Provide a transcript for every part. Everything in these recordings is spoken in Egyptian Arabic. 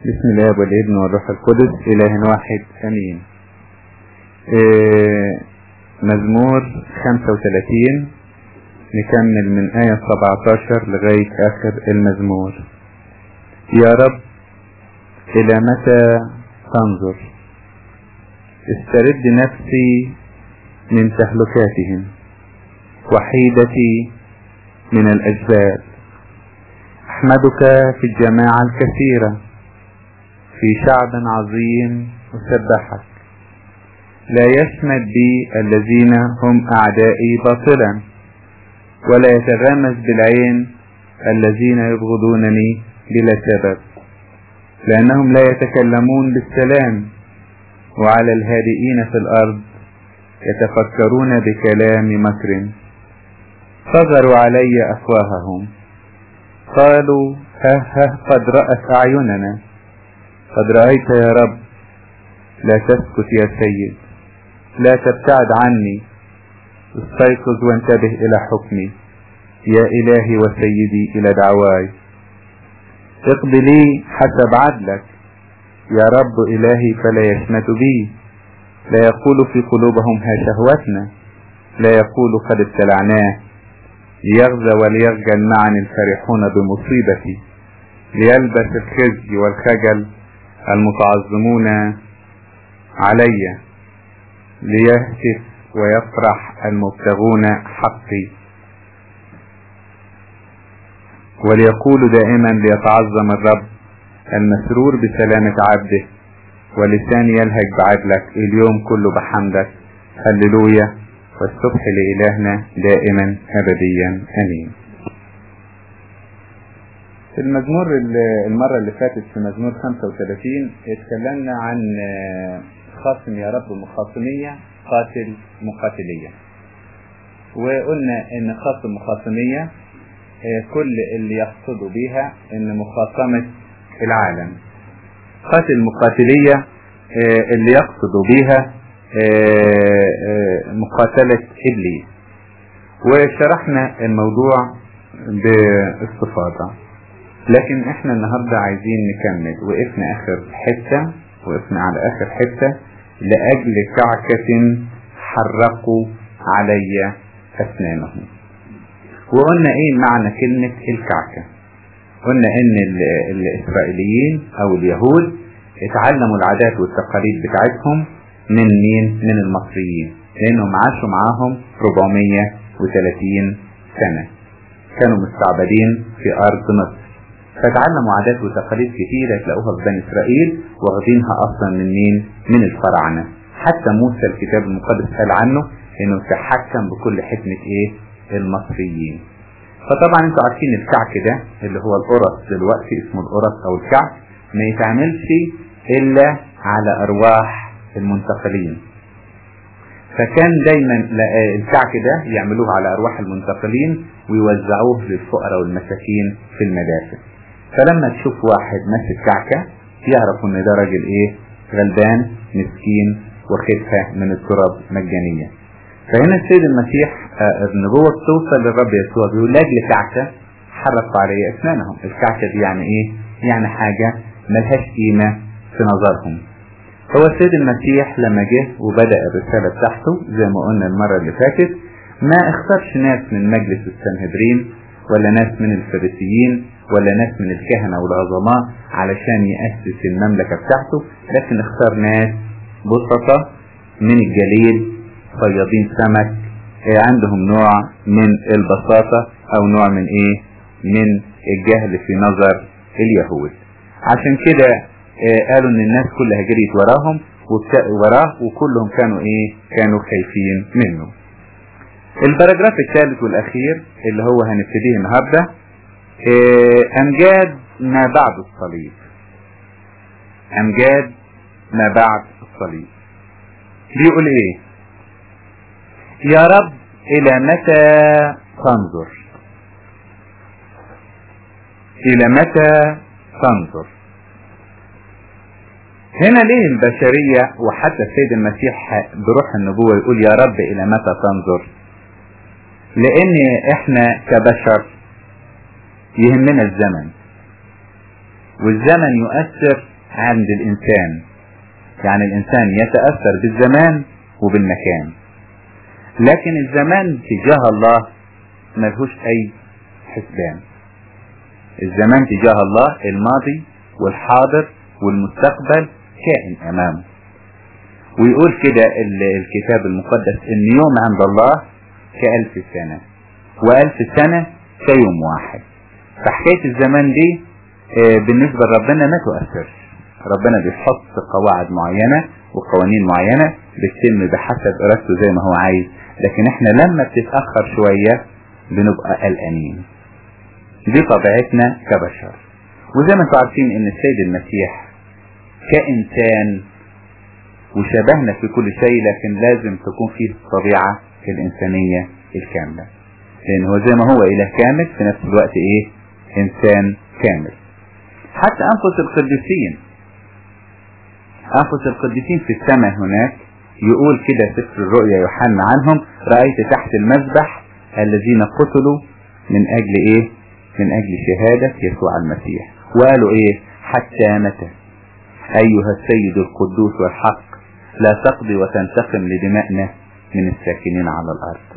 بسم الله والابن والروح القدس إله واحد أمين إيه مزمور 35 نكمل من آية 17 لغاية آخر المزمور يا رب إلى متى تنظر استرد نفسي من تهلكاتهم وحيدتي من الأجبال أحمدك في الجماعة الكثيرة في شعب عظيم أسبحك لا يشمت بي الذين هم أعدائي باطلا ولا يتغمز بالعين الذين يبغضونني بلا سبب لأنهم لا يتكلمون بالسلام وعلى الهادئين في الأرض يتفكرون بكلام مكر صغروا علي أفواههم قالوا ها ها قد رأت أعيننا قد رأيت يا رب لا تسكت يا سيد لا تبتعد عني استيقظ وانتبه إلى حكمي يا إلهي وسيدي إلى دعواي اقض لي حسب عدلك يا رب إلهي فلا يشمت بي لا يقول في قلوبهم ها شهوتنا لا يقول قد ابتلعناه ليغزى وليخجل معا الفرحون بمصيبتي ليلبس الخزي والخجل المتعظمون علي ليهتف ويفرح المبتغون حقي وليقول دائما ليتعظم الرب المسرور بسلامة عبده ولساني يلهج بعدلك اليوم كله بحمدك هللويا والصبح لإلهنا دائما أبديا أمين في المزمور المرة اللي فاتت في مزمور 35 اتكلمنا عن خاصم يا رب مخاصمية قاتل مقاتلية وقلنا ان خاصم مخاصمية كل اللي يقصدوا بيها ان مخاصمة العالم قاتل مقاتلية اللي يقصدوا بيها مقاتلة إبليس وشرحنا الموضوع باستفاضة لكن احنا النهاردة عايزين نكمل وقفنا اخر حتة وقفنا على اخر حتة لأجل كعكة حرقوا علي أسنانهم وقلنا ايه معنى كلمة الكعكة قلنا ان الاسرائيليين او اليهود اتعلموا العادات والتقاليد بتاعتهم من مين من المصريين لانهم عاشوا معاهم 430 سنة كانوا مستعبدين في ارض مصر فتعلموا عادات وتقاليد كثيرة تلاقوها في بني اسرائيل واخدينها اصلا من مين من الفراعنة حتى موسى الكتاب المقدس قال عنه انه تحكم بكل حكمة ايه المصريين فطبعا انتوا عارفين الكعك ده اللي هو القرص دلوقتي اسمه القرص او الكعك ما يتعملش الا على ارواح المنتقلين فكان دايما الكعك ده يعملوه على ارواح المنتقلين ويوزعوه للفقراء والمساكين في المدارس فلما تشوف واحد ماسك كعكة يعرف ان ده راجل ايه غلبان مسكين وخفة من التراب مجانية فهنا السيد المسيح النبوة بتوصل للرب يسوع بيقول لاجل كعكة حرقوا علي اسنانهم الكعكة دي يعني ايه يعني حاجة ملهاش قيمة في نظرهم هو السيد المسيح لما جه وبدأ الرسالة بتاعته زي ما قلنا المرة اللي فاتت ما اختارش ناس من مجلس السنهدرين ولا ناس من الفريسيين ولا ناس من الكهنة والعظماء علشان يأسس المملكة بتاعته لكن اختار ناس بسطة من الجليل صيادين سمك عندهم نوع من البساطة او نوع من ايه من الجهل في نظر اليهود عشان كده قالوا ان الناس كلها جريت وراهم وراه وكلهم كانوا ايه كانوا خايفين منه الباراجراف الثالث والاخير اللي هو هنبتديه النهارده امجاد ما بعد الصليب امجاد ما بعد الصليب بيقول ايه يا رب الى متى تنظر الى متى تنظر هنا ليه البشرية وحتى السيد المسيح بروح النبوة يقول يا رب الى متى تنظر لان احنا كبشر يهمنا الزمن والزمن يؤثر عند الإنسان يعني الإنسان يتأثر بالزمان وبالمكان لكن الزمان تجاه الله ملهوش أي حسبان الزمان تجاه الله الماضي والحاضر والمستقبل كائن أمامه ويقول كده الكتاب المقدس ان يوم عند الله كألف سنة وألف سنة كيوم واحد فحكاية الزمان دي بالنسبة لربنا ما تؤثرش ربنا بيحط قواعد معينة وقوانين معينة بتتم بحسب إرادته زي ما هو عايز لكن احنا لما بتتأخر شوية بنبقى قلقانين دي طبيعتنا كبشر وزي ما انتم عارفين ان السيد المسيح كإنسان وشبهنا في كل شيء لكن لازم تكون فيه الطبيعة الإنسانية الكاملة لأن هو زي ما هو إله كامل في نفس الوقت إيه إنسان كامل حتى أنفس القديسين أنفس القديسين في السماء هناك يقول كده سفر الرؤيا يوحنا عنهم رأيت تحت المذبح الذين قتلوا من أجل إيه من أجل شهادة يسوع المسيح وقالوا إيه حتى متى أيها السيد القدوس والحق لا تقضي وتنتقم لدمائنا من الساكنين على الأرض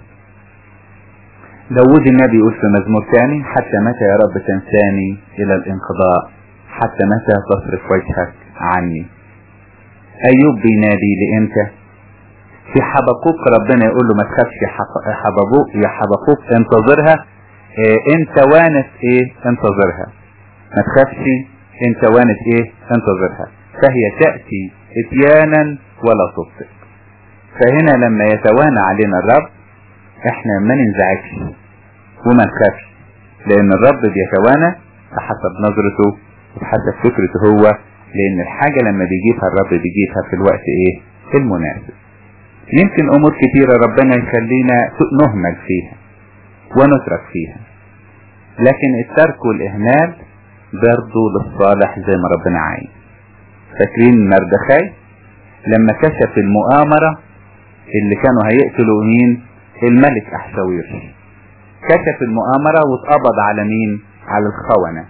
داود النبي يقول في مزمور ثاني حتى متى يا رب تنساني إلى الانقضاء حتى متى تصرف وجهك عني أيوب بينادي لإمتى في حبقوق ربنا يقول له ما تخافش يا حبقوق يا حبقوق انتظرها إيه انت وانس ايه انتظرها ما تخافش انت وانس ايه انتظرها فهي تأتي اتيانا ولا تبطئ فهنا لما يتوانى علينا الرب احنا ما ننزعجش وما نخافش لان الرب بيتوانى بحسب نظرته وبحسب فكرته هو لان الحاجة لما بيجيبها الرب بيجيبها في الوقت ايه المناسب يمكن امور كتيرة ربنا يخلينا نهمل فيها ونترك فيها لكن الترك والاهمال برضه للصالح زي ما ربنا عايز فاكرين مردخاي لما كشف المؤامرة اللي كانوا هيقتلوا مين الملك احشاوير كشف المؤامرة واتقبض على مين على الخونة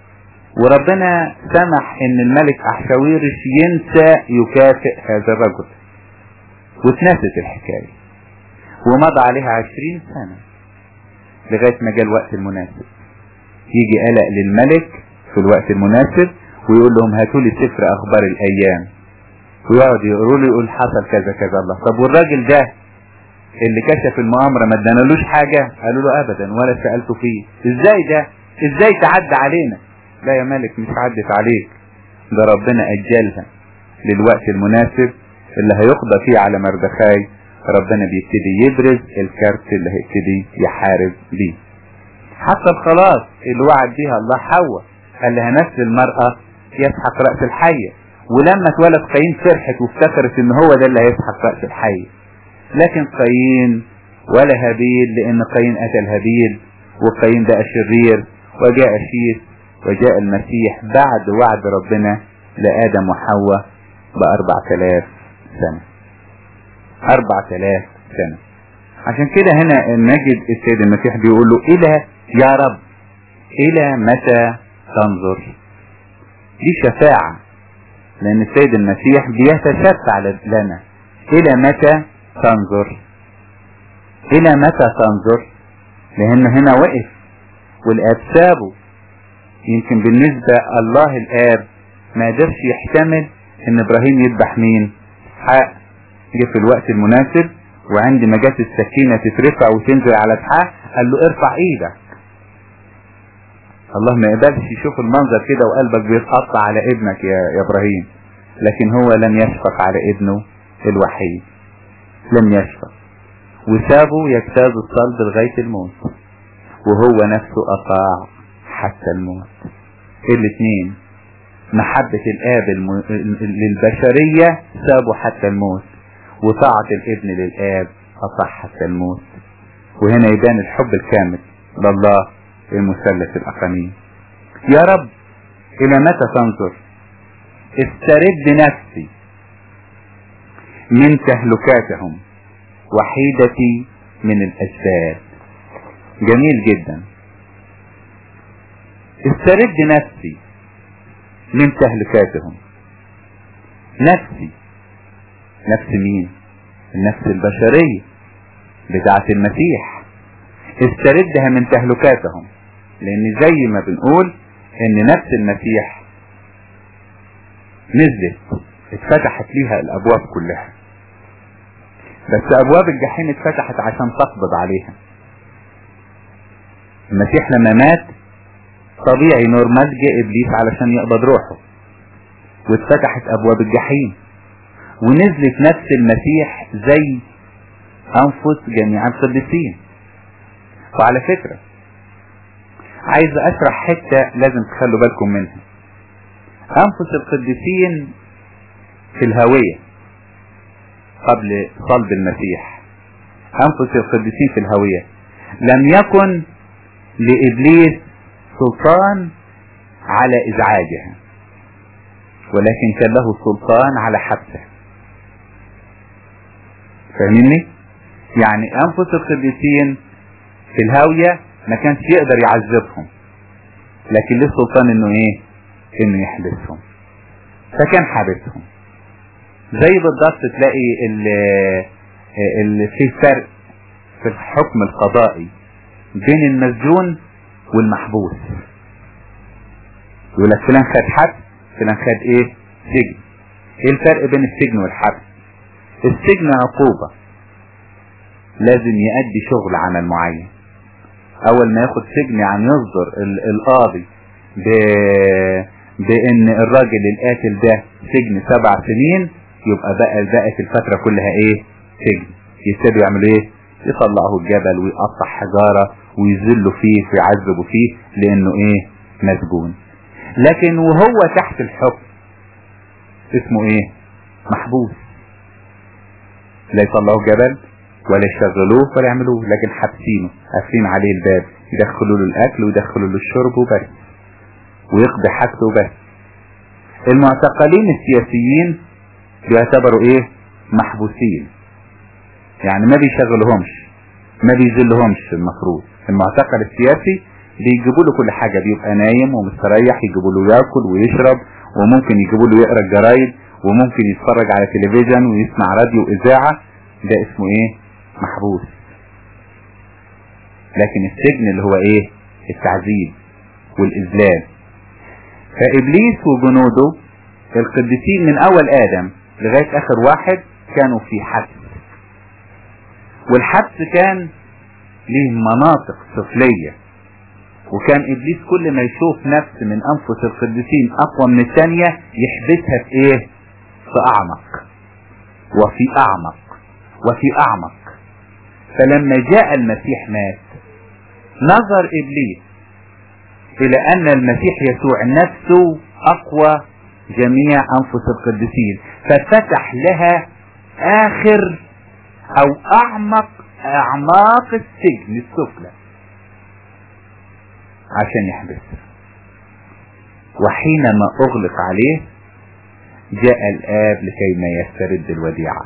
وربنا سمح ان الملك احشاويرش ينسى يكافئ هذا الرجل واتنست الحكاية ومضى عليها عشرين سنة لغاية ما جاء الوقت المناسب يجي قلق للملك في الوقت المناسب ويقول لهم هاتوا لي سفر اخبار الايام ويقعد يقولوا له يقول حصل كذا كذا الله طب والراجل ده اللي كشف المؤامرة ما ادانالوش حاجة قالوا له ابدا ولا سألته فيه ازاي ده ازاي تعدى علينا لا يا ملك مش عدت عليك ده ربنا اجلها للوقت المناسب اللي هيقضى فيه على مردخاي ربنا بيبتدي يبرز الكارت اللي هيبتدي يحارب بيه حتى الخلاص اللي وعد بيها الله حواء قال لها نفس المرأة يسحق رأس الحية ولما اتولد قايين فرحت وافتكرت ان هو ده اللي هيسحق رأس الحية لكن قايين ولا هابيل لان قايين قتل هابيل وقايين بقى شرير وجاء شيث وجاء المسيح بعد وعد ربنا لآدم وحواء بأربع تلاف سنة أربع تلاف سنة عشان كده هنا نجد السيد المسيح بيقول له إلى يا رب إلى متى تنظر دي شفاعة لأن السيد المسيح بيتشفع لنا إلى متى تنظر إلى متى تنظر لأن هنا وقف والآب سابه يمكن بالنسبة الله الآب ما قدرش يحتمل إن إبراهيم يذبح مين حق جه في الوقت المناسب وعندما جت السكينة تترفع وتنزل على اسحاق قال له ارفع ايدك الله ما يقبلش يشوف المنظر كده وقلبك بيتقطع على ابنك يا, يا ابراهيم لكن هو لم يشفق على ابنه الوحيد لم يشفق وسابه يجتاز الصلب لغاية الموت وهو نفسه أطاع حتى الموت الاثنين محبة الآب الم... للبشرية سابوا حتى الموت وطاعة الابن للآب أطاع حتى الموت وهنا يبان الحب الكامل لله المثلث الأقانيم يا رب إلى متى تنظر استرد نفسي من تهلكاتهم وحيدتي من الأجساد جميل جدا استرد نفسي من تهلكاتهم نفسي نفس مين النفس البشرية بتاعة المسيح استردها من تهلكاتهم لان زي ما بنقول ان نفس المسيح نزلت اتفتحت ليها الابواب كلها بس ابواب الجحيم اتفتحت عشان تقبض عليها المسيح لما مات طبيعي نورمال جه ابليس علشان يقبض روحه واتفتحت ابواب الجحيم ونزلت نفس المسيح زي انفس جميع القديسين وعلى فكرة عايز اشرح حتة لازم تخلوا بالكم منها انفس القديسين في الهوية قبل صلب المسيح انفس القديسين في الهوية لم يكن لابليس سلطان على ازعاجها ولكن كان له سلطان على حبسه فاهميني يعني انفس القديسين في الهاوية ما كانش يقدر يعذبهم لكن ليه سلطان انه ايه انه يحبسهم فكان حابسهم زي بالضبط تلاقي اللي في فرق في الحكم القضائي بين المسجون والمحبوس يقول لك فلان خد حبس فلان خد ايه سجن ايه الفرق بين السجن والحبس السجن عقوبة لازم يأدي شغل عمل معين اول ما ياخد سجن يعني يصدر القاضي ب... بان الراجل القاتل ده سجن سبع سنين يبقى بقى بقت الفترة كلها ايه سجن يبتدوا يعملوا ايه يطلعوا الجبل ويقطع حجارة ويذلوا فيه ويعذبوا فيه لانه ايه مسجون لكن وهو تحت الحكم اسمه ايه محبوس لا يطلعوا جبل ولا يشغلوه ولا يعملوه لكن حابسينه قافلين عليه الباب يدخلوا له الاكل ويدخلوا له الشرب وبس ويقضي حاجته وبس المعتقلين السياسيين بيعتبروا ايه محبوسين يعني ما بيشغلهمش ما بيذلهمش المفروض المعتقل السياسي بيجيبوا له كل حاجة بيبقى نايم ومستريح يجيبوا له ياكل ويشرب وممكن يجيبوا له يقرا الجرايد وممكن يتفرج على تلفزيون ويسمع راديو اذاعة ده اسمه ايه محبوس لكن السجن اللي هو ايه التعذيب والاذلال فابليس وجنوده القديسين من اول ادم لغاية اخر واحد كانوا في حبس والحبس كان ليه مناطق سفلية وكان ابليس كل ما يشوف نفس من انفس القديسين اقوى من الثانية يحبسها في ايه في اعمق وفي اعمق وفي اعمق فلما جاء المسيح مات نظر ابليس الى ان المسيح يسوع نفسه اقوى جميع انفس القديسين ففتح لها اخر او اعمق اعماق السجن السفلى عشان يحبسها وحينما اغلق عليه جاء الاب لكي ما يسترد الوديعة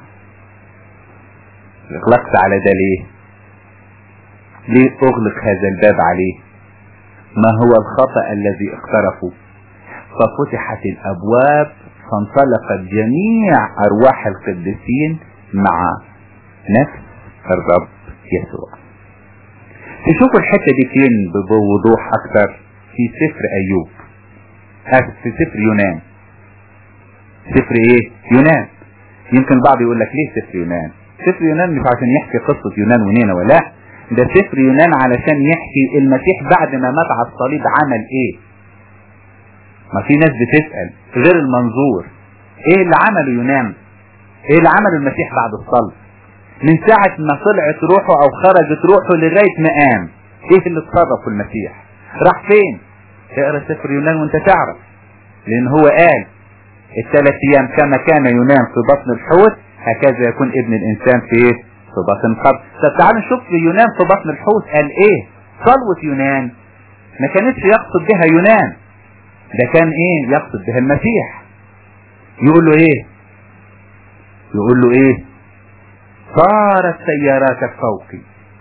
اغلقت على ده ليه ليه اغلق هذا الباب عليه ما هو الخطأ الذي اقترفه ففتحت الابواب فانطلقت جميع ارواح القديسين مع نفس الرب يسوع تشوفوا الحتة دي فين بوضوح اكتر في سفر ايوب في سفر يونان سفر ايه يونان يمكن البعض يقول لك ليه سفر يونان سفر يونان مش عشان يحكي قصة يونان ونينا ولا ده سفر يونان علشان يحكي المسيح بعد ما مات على الصليب عمل ايه ما في ناس بتسأل غير المنظور ايه اللي عمله يونان ايه اللي عمله المسيح بعد الصلب من ساعة ما طلعت روحه او خرجت روحه لغاية ما قام ايه اللي اتصرف المسيح راح فين اقرا سفر يونان وانت تعرف لان هو قال الثلاث ايام كما كان يونان في بطن الحوت هكذا يكون ابن الانسان في ايه في بطن القبر طب تعالوا نشوف في يونان في بطن الحوت قال ايه صلوة يونان ما كانتش يقصد بها يونان ده كان ايه يقصد بها المسيح يقول له ايه يقول له ايه صارت سياراتك فوقي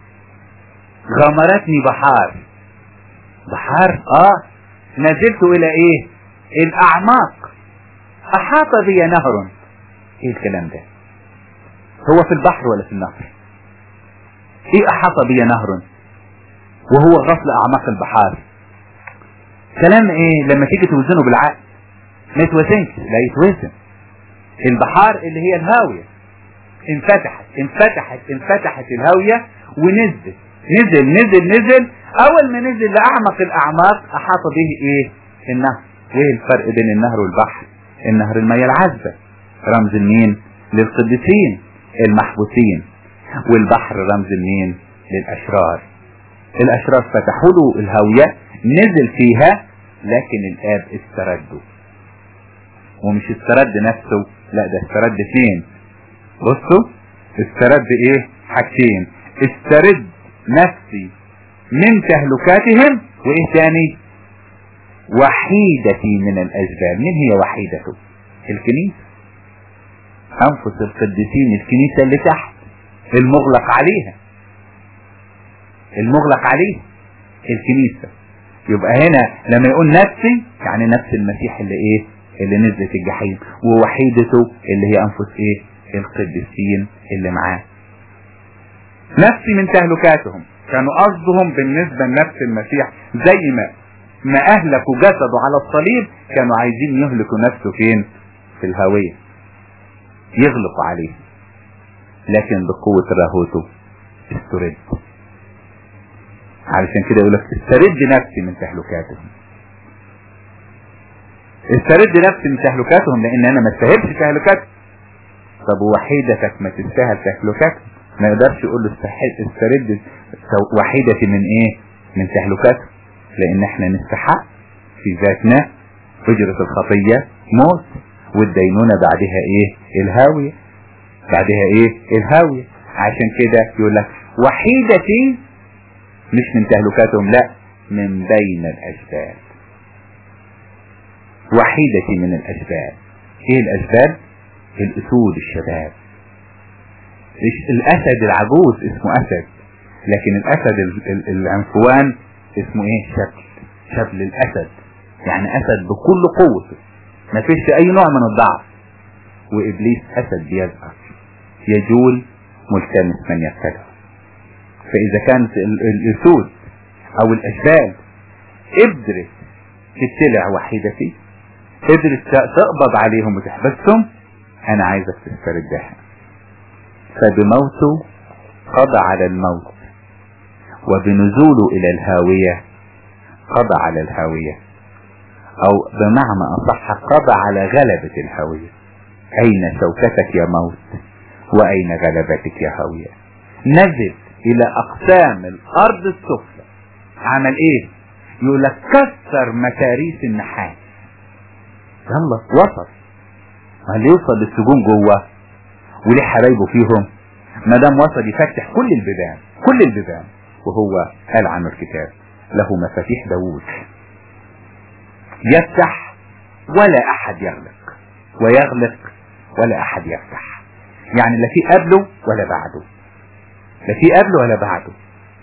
غمرتني بحار بحار اه نزلت الى ايه الاعماق احاط بي نهر ايه الكلام ده هو في البحر ولا في النهر ايه احاط بي نهر وهو غفل اعماق البحار كلام ايه لما تيجي توزنه بالعقل ما يتوزنش لا يتوزن البحار اللي هي الهاوية انفتحت انفتحت انفتحت الهاوية ونزل نزل نزل نزل اول ما نزل لاعمق الاعماق احاط به ايه النهر وايه الفرق بين النهر والبحر النهر المية العذبة رمز المين للقديسين المحبوسين والبحر رمز المين للاشرار الاشرار فتحوا له الهاوية نزل فيها لكن الاب استرده ومش استرد نفسه لا ده استرد فين بصوا استرد ايه حاجتين استرد نفسي من تهلكاتهم وايه تاني وحيدتي من الاشبال من هي وحيدته الكنيسة انفس القديسين الكنيسة اللي تحت المغلق عليها المغلق عليها الكنيسة يبقى هنا لما يقول نفسي يعني نفس المسيح اللي ايه اللي نزلت الجحيم ووحيدته اللي هي انفس ايه القديسين اللي معاه نفسي من تهلكاتهم كانوا قصدهم بالنسبة لنفس المسيح زي ما ما اهلكوا جسده على الصليب كانوا عايزين يهلكوا نفسه فين في الهوية يغلقوا عليه لكن بقوة راهوته استرد علشان كده يقول لك استرد نفسي من تهلكاتهم استرد نفسي من تهلكاتهم لان انا ما استاهلش تهلكاتهم طب وحيدتك ما تستاهل تهلكاتهم ما يقدرش يقول له استرد وحيدتي من ايه من تهلكاتهم لان احنا نستحق في ذاتنا اجرة الخطية موت والدينونة بعدها ايه الهاوية بعدها ايه الهاوية عشان كده يقول لك وحيدتي مش من تهلكاتهم لا من بين الاشبال وحيدتي من الاشبال ايه الاشبال الاسود الشباب الاسد العجوز اسمه اسد لكن الاسد العنفوان اسمه ايه شكل شكل الاسد يعني اسد بكل قوته ما فيش اي نوع من الضعف وابليس اسد بيزهر يجول ملتمس من يبتلعه فاذا كانت الاسود او الاشبال قدرت تبتلع وحيدتي قدرت تقبض عليهم وتحبسهم انا عايزك تستردها فبموته قضى على الموت وبنزوله الى الهاوية قضى على الهاوية او بمعنى اصح قضى على غلبة الهاوية اين شوكتك يا موت واين غلبتك يا هاوية نزل الى اقسام الارض السفلى عمل ايه يقول لك كسر متاريس النحاس يلا وصل هل يوصل للسجون جوه وليه حبايبه فيهم ما دام وصل يفتح كل البيبان كل البيبان وهو قال عنه الكتاب له مفاتيح داوود يفتح ولا احد يغلق ويغلق ولا احد يفتح يعني لا في قبله ولا بعده لا في قبله ولا بعده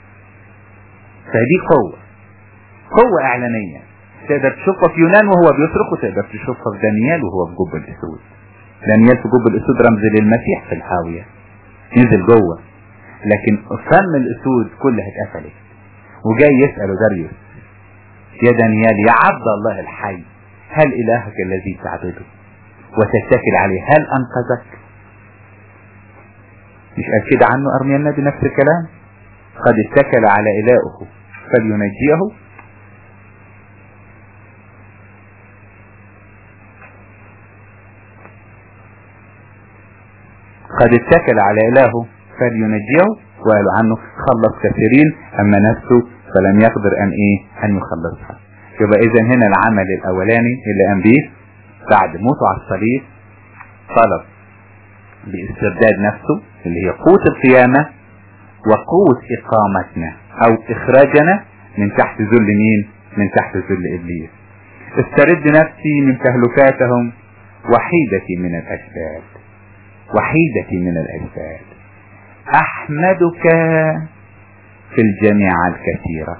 فدي قوة قوة اعلانية تقدر تشوفها في يونان وهو بيصرخ وتقدر تشوفها في دانيال وهو في جب الاسود دانيال في جب الاسود رمز للمسيح في الحاوية نزل جوه لكن فم الاسود كلها اتقفلت وجاي يسأله داريوس يا دانيال يا عبد الله الحي هل الهك الذي تعبده وتتكل عليه هل انقذك مش قال كده عنه ارميا النبي نفس الكلام قد اتكل على الهه فلينجيه قد اتكل على إلهه فلينجيه وقالوا عنه خلص كثيرين أما نفسه فلم يقدر أن إيه أن يخلصها يبقى إذا هنا العمل الأولاني اللي قام بيه بعد موته على الصليب طلب باسترداد نفسه اللي هي قوة القيامة وقوة إقامتنا أو إخراجنا من تحت ذل مين؟ من تحت ذل إبليس استرد نفسي من تهلكاتهم وحيدتي من الأشبال وحيدتي من الأجساد أحمدك في الجماعة الكثيرة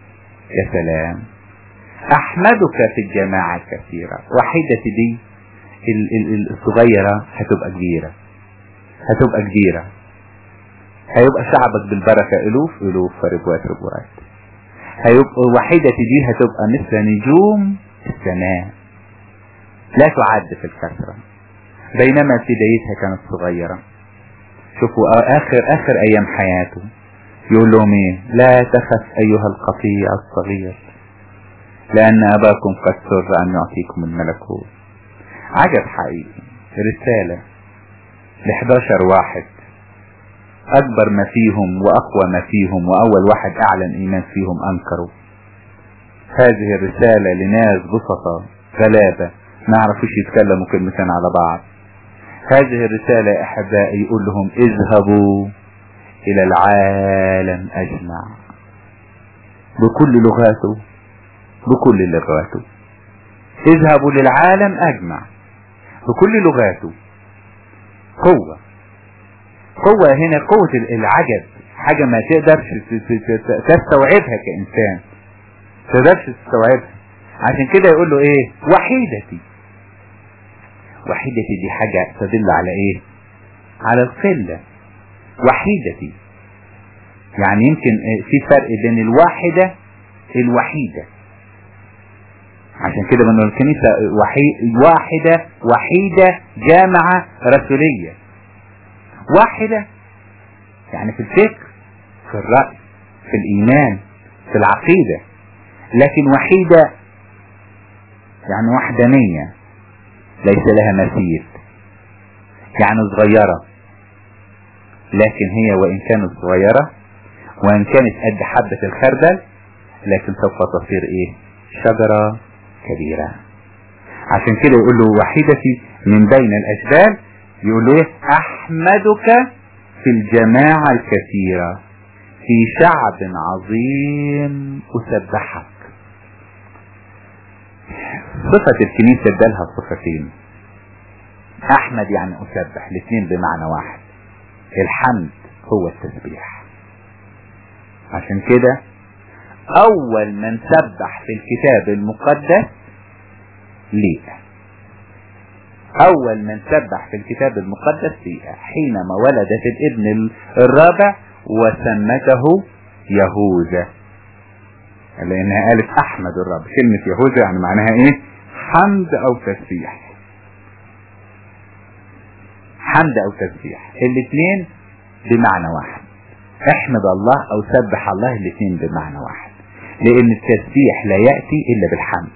يا سلام أحمدك في الجماعة الكثيرة وحيدتي دي ال- ال- ال- الصغيرة هتبقى كبيرة هتبقى كبيرة هيبقى شعبك بالبركة ألوف ألوف فربوات ربوات هيبقى وحيدة دي هتبقى مثل نجوم السماء لا تعد في الكثرة بينما في بدايتها كانت صغيرة شوفوا آخر آخر أيام حياته يقول لهم إيه لا تخف أيها القطيع الصغير لأن أباكم قد سر أن يعطيكم الملكوت عجب حقيقي رسالة ل 11 واحد أكبر ما فيهم وأقوى ما فيهم وأول واحد أعلن إيمان فيهم أنكروا هذه الرسالة لناس بسطة غلابة ما يعرفوش يتكلموا كلمتين على بعض هذه الرسالة يا أحبائي يقول لهم اذهبوا إلى العالم أجمع بكل لغاته بكل لغاته اذهبوا للعالم أجمع بكل لغاته قوة قوة هنا قوة العجب حاجة ما تقدرش تستوعبها كإنسان تقدرش تستوعبها عشان كده يقول له ايه وحيدتي وحيدتي دي حاجة تدل على ايه على القلة وحيدتي يعني يمكن في فرق بين الواحدة الوحيدة عشان كده بنقول الكنيسة وحي... واحدة وحيدة جامعة رسولية واحدة يعني في الفكر في الرأي في الإيمان في العقيدة لكن وحيدة يعني وحدانية ليس لها مثيل يعني صغيرة لكن هي وإن كانت صغيرة وإن كانت قد حبة الخردل لكن سوف تصير إيه شجرة كبيرة عشان كده يقول له وحيدتي من بين الأجبال يقول له إيه أحمدك في الجماعة الكثيرة في شعب عظيم أسبحك صفة الكنيسة ادالها صفتين احمد يعني اسبح الاثنين بمعنى واحد الحمد هو التسبيح عشان كده اول من سبح في الكتاب المقدس ليئة اول من سبح في الكتاب المقدس ليئة حينما ولدت الابن الرابع وسمته يهوذا لانها قالت احمد الرب كلمة يهوذا يعني معناها ايه حمد او تسبيح حمد او تسبيح الاثنين بمعنى واحد احمد الله او سبح الله الاثنين بمعنى واحد لان التسبيح لا يأتي الا بالحمد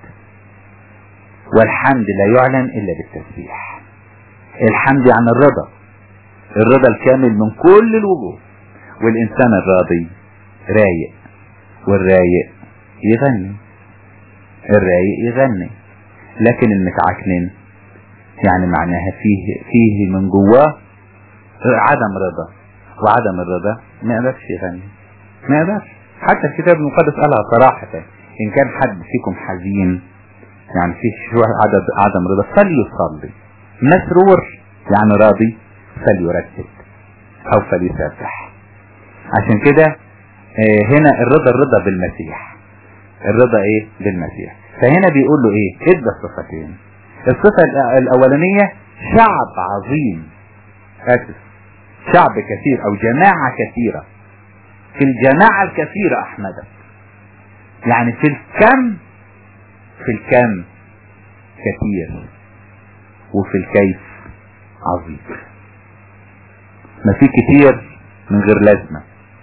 والحمد لا يعلن الا بالتسبيح الحمد يعني الرضا الرضا الكامل من كل الوجوه والانسان الراضي رايق والرايق يغني الرايق يغني لكن المتعكنن يعني معناها فيه فيه من جواه عدم رضا وعدم الرضا ما يقدرش يغني ما يقدرش حتى الكتاب المقدس قالها صراحة إن كان حد فيكم حزين يعني فيه شوية عدد عدم رضا فليصلي مسرور يعني راضي فليرتب أو فليسبح عشان كده هنا الرضا الرضا بالمسيح الرضا ايه بالمسيح فهنا بيقول له ايه ادى الصفتين الصفة الاولانية شعب عظيم اسف شعب كثير او جماعة كثيرة في الجماعة الكثيرة احمدك يعني في الكم في الكم كثير وفي الكيف عظيم ما في كتير من غير لازمة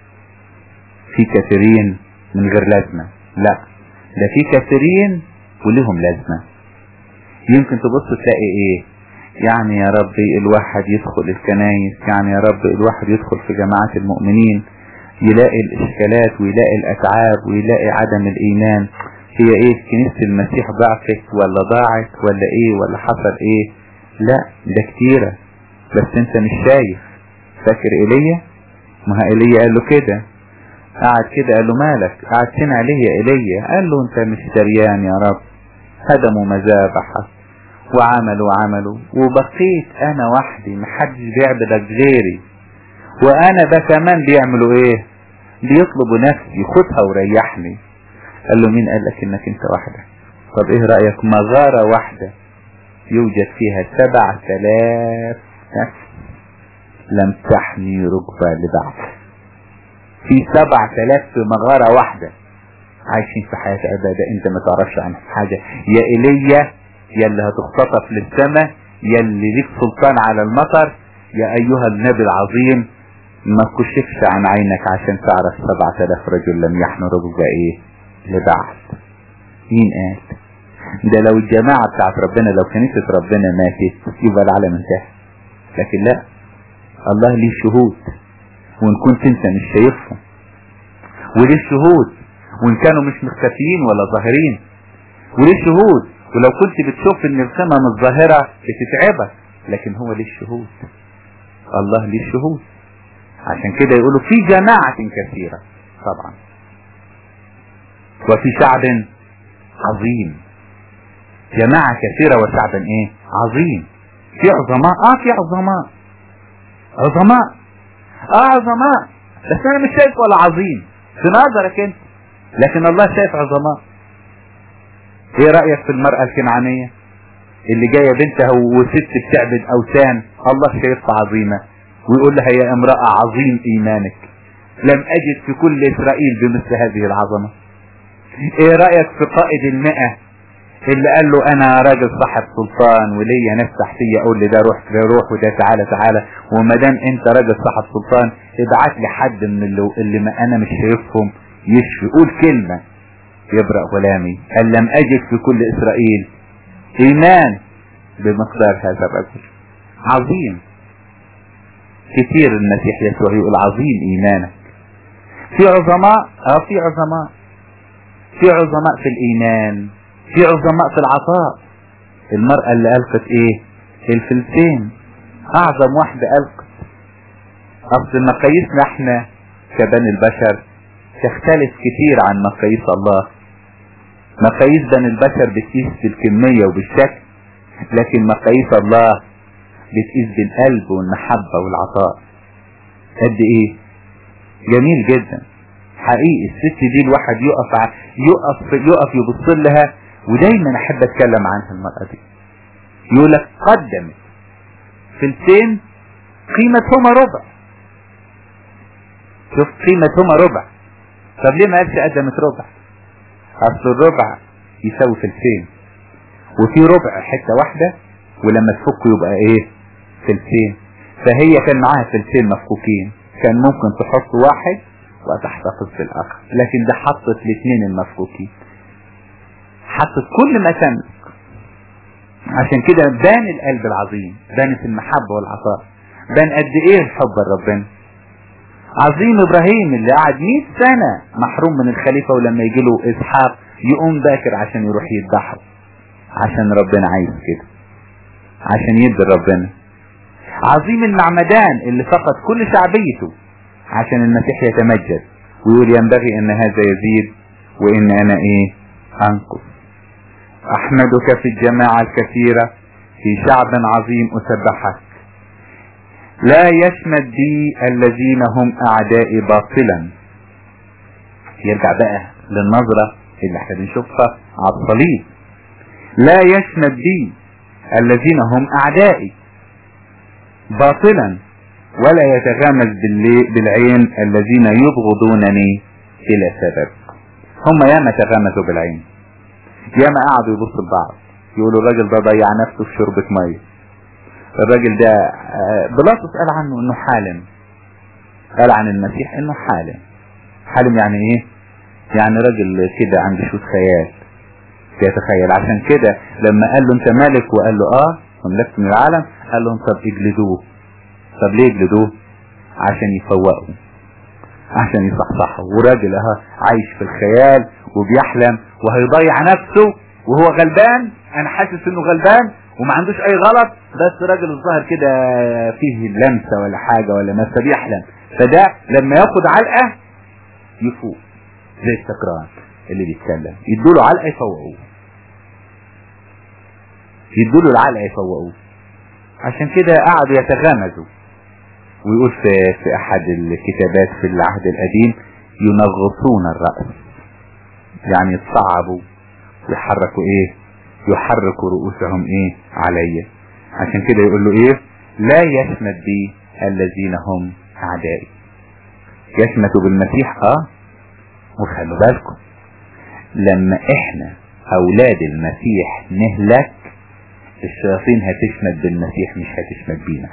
في كثيرين من غير لازمة لا ده في كثيرين ولهم لازمة يمكن تبص تلاقي ايه يعني يا ربي الواحد يدخل الكنايس يعني يا رب الواحد يدخل في جماعات المؤمنين يلاقي الاشكالات ويلاقي الاتعاب ويلاقي عدم الايمان هي ايه كنيسة المسيح ضعفت ولا ضاعت ولا ايه ولا حصل ايه لا ده كتيرة بس انت مش شايف فاكر ايليا ما ايليا قال له كده قعد كده قال له مالك قعد سمع عليه يا ايليا قال له انت مش دريان يا رب هدموا مذابحك وعملوا وعملوا وبقيت انا وحدي محدش بيعبدك غيري وانا ده كمان بيعملوا ايه بيطلبوا نفسي خدها وريحني قال له مين قال لك انك انت وحدك طب ايه رأيك مغارة واحدة يوجد فيها سبع تلاف نفس لم تحني ركبة لبعض في سبع تلاف في مغارة واحدة عايشين في حياة عبادة انت ما تعرفش عن حاجة يا ايليا يا اللي هتختطف للسماء يا اللي ليك سلطان على المطر يا ايها النبي العظيم ما كشفش عن عينك عشان تعرف سبعة الاف رجل لم يحنوا ركبة ايه لبعض مين قال ده لو الجماعة بتاعت ربنا لو كنيسة ربنا ماتت يبقى العالم انتهى لكن لا الله ليه شهود وان كنت انت مش شايفهم وليه شهود وان كانوا مش مختفيين ولا ظاهرين وليه شهود ولو كنت بتشوف ان القمم الظاهرة بتتعبك لكن هو ليه شهود الله ليه شهود عشان كده يقولوا في جماعة كثيرة طبعا وفي شعب عظيم جماعة كثيرة وشعب ايه عظيم في عظماء اه في عظماء عظماء اه عظماء بس انا مش شايف ولا عظيم في نظرك انت لكن الله شايف عظماء ايه رأيك في المرأة الكنعانية اللي جاية بنتها وست بتعبد اوثان الله شايفها عظيمة ويقول لها يا امرأة عظيم ايمانك لم اجد في كل اسرائيل بمثل هذه العظمة ايه رأيك في قائد المئة اللي قال له انا راجل صاحب سلطان وليا ناس تحتيه اقول لي ده روح ده روح وده تعالى تعالى وما دام انت راجل صاحب سلطان ابعت لي حد من اللي, اللي ما انا مش شايفهم يشفي قول كلمة يبرأ غلامي قال لم اجد في كل اسرائيل ايمان بمقدار هذا الرجل عظيم كتير المسيح يسوع يقول عظيم ايمانك في عظماء اه في عظماء في عظماء في الايمان في عظماء في العطاء المرأة اللي ألقت ايه الفلسين اعظم واحدة ألقت اصل مقاييسنا احنا كبني البشر تختلف كتير عن مقاييس الله مقاييس بني البشر بتقيس بالكمية وبالشكل لكن مقاييس الله بتقيس بالقلب والمحبة والعطاء قد ايه جميل جدا حقيقي الست دي الواحد يقف ع... يقف يقف يبص لها ودايما احب اتكلم عنها المرأة دي يقول لك قدمت فلسين قيمتهما ربع شوف قيمتهما ربع طب ليه ما قالش قدمت ربع اصل الربع يساوي فلسين وفي ربع حتة واحدة ولما تفكه يبقى ايه فلسين فهي كان معاها فلسين مفكوكين كان ممكن تحط واحد وتحتفظ بالاخر لكن ده حطت الاثنين المفكوكين حطت كل ما تملك عشان كده بان القلب العظيم بانت المحبة والعطاء بان قد ايه الحب لربنا عظيم ابراهيم اللي قعد 100 سنة محروم من الخليفة ولما يجي له اسحاق يقوم باكر عشان يروح يذبحه عشان ربنا عايز كده عشان يدي ربنا عظيم المعمدان اللي فقد كل شعبيته عشان المسيح يتمجد ويقول ينبغي ان هذا يزيد وان انا ايه انقص احمدك في الجماعة الكثيرة في شعب عظيم اسبحك لا يشمت بي الذين هم اعدائي باطلا يرجع بقى للنظرة اللي احنا بنشوفها على الصليب لا يشمت بي الذين هم اعدائي باطلا ولا يتغامز بالعين الذين يبغضونني الى سبب هم ياما تغامزوا بالعين ياما قعدوا يبصوا لبعض يقولوا الراجل ده ضيع نفسه في شربة مية الراجل ده بلاطس قال عنه انه حالم قال عن المسيح انه حالم حالم يعني ايه يعني راجل كده عنده شوية خيال يتخيل عشان كده لما قال له انت مالك وقال له اه وملكت من العالم قال لهم طب اجلدوه طب ليه يجلدوه عشان يفوقوا عشان يصحصحوا وراجل اهو عايش في الخيال وبيحلم وهيضيع نفسه وهو غلبان انا حاسس انه غلبان وما عندوش اي غلط بس راجل الظاهر كده فيه لمسة ولا حاجة ولا مسة بيحلم فده لما ياخد علقة يفوق زي السكران اللي بيتكلم يدوله علقة يفوقوه يدوله العلقة يفوقوه عشان كده قعدوا يتغامزوا ويقول في, في احد الكتابات في العهد القديم ينغصون الرأس يعني يتصعبوا ويحركوا ايه يحرك رؤوسهم ايه علي عشان كده يقول له ايه لا يشمت بي الذين هم اعدائي يشمتوا بالمسيح اه وخلوا بالكم لما احنا اولاد المسيح نهلك الشياطين هتشمت بالمسيح مش هتشمت بينا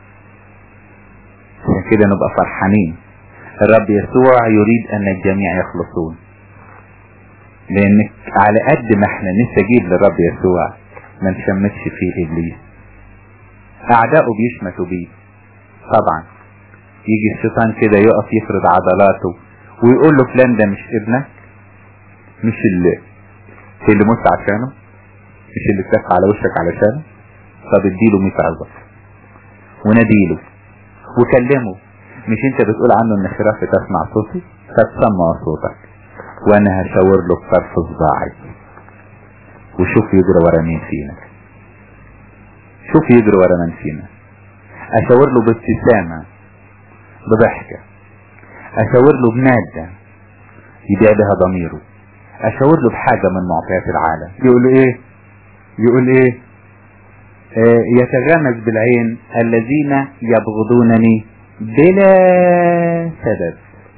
عشان كده نبقى فرحانين الرب يسوع يريد ان الجميع يخلصون لان على قد ما احنا نستجيب للرب يسوع ما نشمتش فيه ابليس اعدائه بيشمتوا بيه طبعا يجي الشيطان كده يقف يفرض عضلاته ويقول له فلان ده مش ابنك مش اللي اللي مت عشانه مش اللي اتك على وشك علشانه طب اديله 100 عظة وناديله وكلمه مش انت بتقول عنه ان خرافة تسمع صوتي فتسمع صوتك وانا هشاور له بطرف صباعي وشوف يجري ورا مين فينا شوف يجري ورا من فينا اشاور له بابتسامة بضحكة اشاور له بمادة يبيع بها ضميره اشاور له بحاجة من معطيات العالم يقول له ايه يقول ايه آه يتغمز بالعين الذين يبغضونني بلا سبب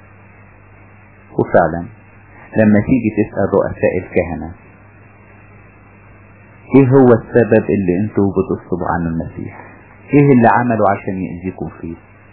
وفعلا لما تيجي تسأل رؤساء الكهنة ايه هو السبب اللي انتوا بتصبوا عن المسيح ايه اللي عملوا عشان يأذيكم فيه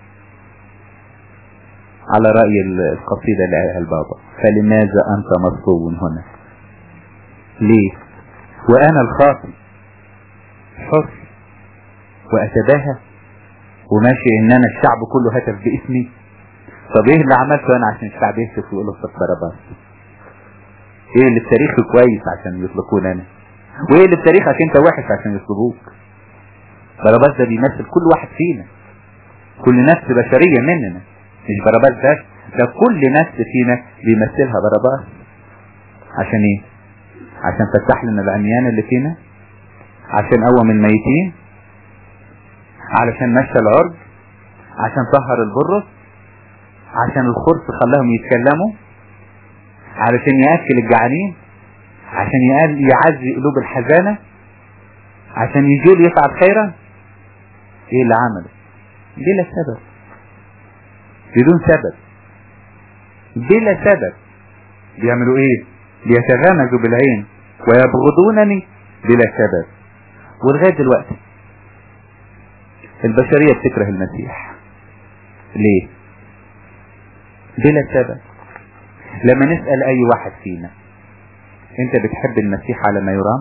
على رأي القصيدة اللي قالها البابا فلماذا أنت مصلوب هنا ليه وأنا الخاطئ حر وأتباهى وماشي إن أنا الشعب كله هتف باسمي طب إيه اللي عملته أنا عشان الشعب يهتف ويقول له باراباس إيه اللي التاريخ كويس عشان يطلقون أنا وإيه اللي بتاريخك أنت وحش عشان يطلبوك باراباس ده بيمثل كل واحد فينا كل نفس بشرية مننا مش باراباس بس ده كل نفس فينا بيمثلها باراباس عشان ايه عشان فتح لنا العميان اللي فينا عشان قوم الميتين علشان مشى العرج عشان طهر البرص عشان الخرس خلاهم يتكلموا علشان يأكل الجعانين عشان يعزي قلوب الحزانة عشان يجول يفعل خيرا ايه اللي عمله بلا سبب بدون سبب بلا سبب بيعملوا ايه بيتغامزوا بالعين ويبغضونني بلا سبب ولغاية دلوقتي البشرية بتكره المسيح ليه بلا سبب لما نسأل اي واحد فينا انت بتحب المسيح على ما يرام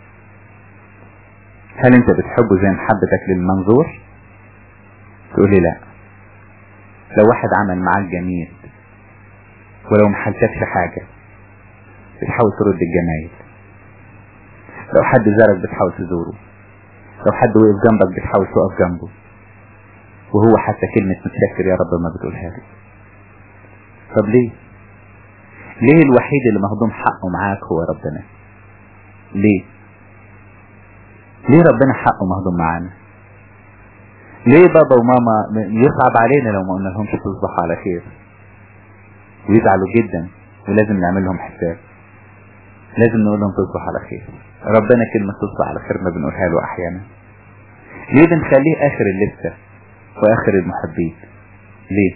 هل انت بتحبه زي محبتك للمنظور تقولي لا لو واحد عمل معاك جميل ولو محلتكش حاجة بتحاول ترد الجمايل لو حد زارك بتحاول تزوره لو حد وقف جنبك بتحاول تقف جنبه وهو حتى كلمة متشكر يا رب ما بتقولها له طب ليه ليه الوحيد اللي مهضوم حقه معاك هو ربنا ليه ليه ربنا حقه مهضوم معانا ليه بابا وماما يصعب علينا لو ما قلنا لهمش تصبحوا على خير ويزعلوا جدا ولازم نعمل لهم حساب لازم نقول لهم تصبح على خير ربنا كلمة تصبح على خير ما بنقولها له احيانا ليه بنخليه اخر اللستة واخر المحبين ليه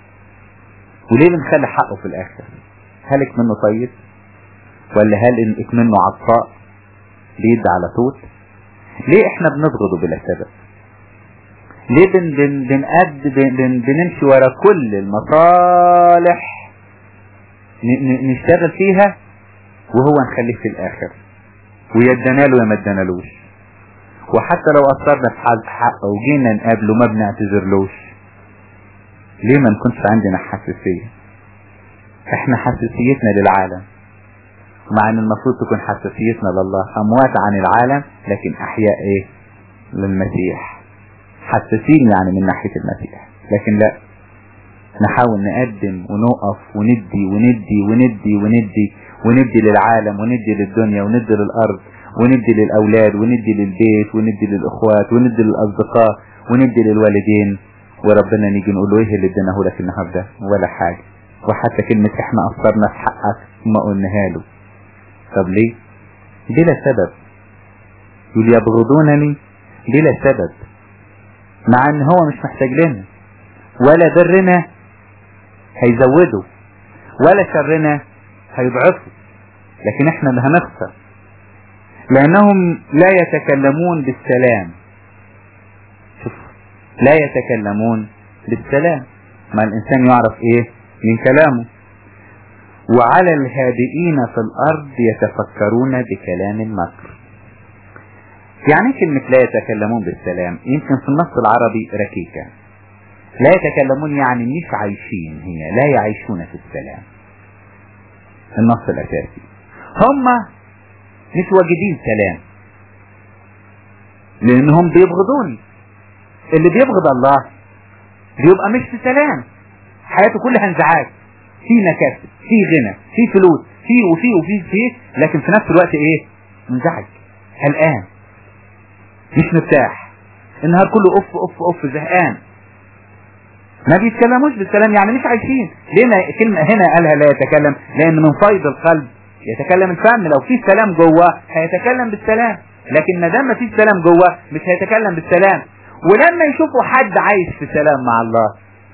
وليه بنخلي حقه في الاخر هل منه طيب ولا هل منه عطاء بيد على طول ليه احنا بنبغضه بلا سبب ليه بن بن بنقد بن بن بنمشي ورا كل المصالح نشتغل فيها وهو نخليه في الاخر ويدنا له يا ما ادنالوش وحتى لو اثرنا في حال حقه وجينا نقابله ما بنعتذرلوش ليه ما نكونش عندنا حساسية احنا حساسيتنا للعالم مع ان المفروض تكون حساسيتنا لله اموات عن العالم لكن احياء ايه للمسيح حساسين يعني من ناحية المسيح لكن لا نحاول نقدم ونقف وندي وندي وندي وندي وندي للعالم وندي للدنيا وندي للأرض وندي للأولاد وندي للبيت وندي للأخوات وندي للأصدقاء وندي للوالدين وربنا نيجي نقول له ايه اللي اديناه لك النهارده ولا حاجة وحتى كلمة احنا قصرنا في حقك ما قلناها له طب ليه بلا سبب يقول يبغضونني بلا سبب مع ان هو مش محتاج لنا ولا برنا هيزوده ولا شرنا هيضعفه لكن احنا اللي هنخسر لانهم لا يتكلمون بالسلام شوف لا يتكلمون بالسلام ما الانسان يعرف ايه من كلامه وعلى الهادئين في الارض يتفكرون بكلام المكر يعني كلمة لا يتكلمون بالسلام يمكن في النص العربي ركيكة لا يتكلمون يعني مش عايشين هي لا يعيشون في السلام النص الاساسي هم مش واجدين سلام لانهم بيبغضوني اللي بيبغض الله بيبقى مش في سلام حياته كلها انزعاج في مكاسب في غنى في فلوس في وفي وفي في لكن في نفس الوقت ايه منزعج قلقان مش مرتاح النهار كله اف اف اف زهقان ما بيتكلموش بالسلام يعني مش عايشين ليه ما كلمة هنا قالها لا يتكلم لان من فيض القلب يتكلم الفم لو في سلام جوه هيتكلم بالسلام لكن ما دام ما فيش سلام جوه مش هيتكلم بالسلام ولما يشوفوا حد عايش في سلام مع الله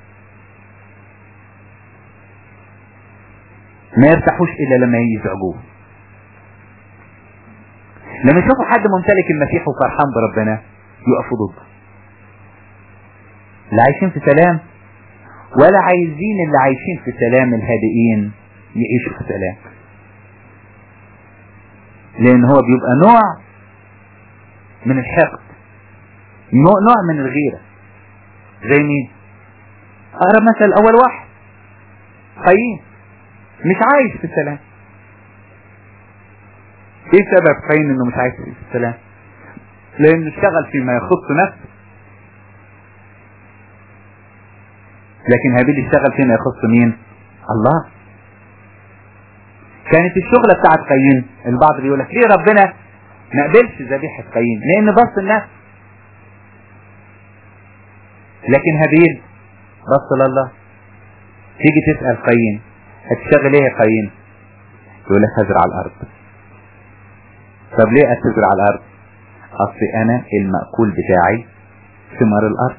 ما يرتاحوش الا لما يزعجوه لما يشوفوا حد ممتلك المسيح وفرحان بربنا يقفوا ضده لا عايشين في سلام ولا عايزين اللي عايشين في سلام الهادئين يعيشوا في سلام لان هو بيبقى نوع من الحقد نوع, نوع من الغيرة زي مين اقرب مثل اول واحد قايين مش عايش في السلام ايه سبب قايين انه مش عايش في السلام لانه اشتغل فيما يخص نفسه لكن هابيل اشتغل فيما يخص مين الله كانت الشغلة بتاعت قايين البعض بيقول لك ليه ربنا ما قبلش ذبيحة قايين لان بص النفس لكن هابيل بص لله تيجي تسأل قايين هتشتغل ايه يا قايين يقول لك هزرع الارض طب ليه هتزرع الارض اصل انا المأكول بتاعي ثمار الارض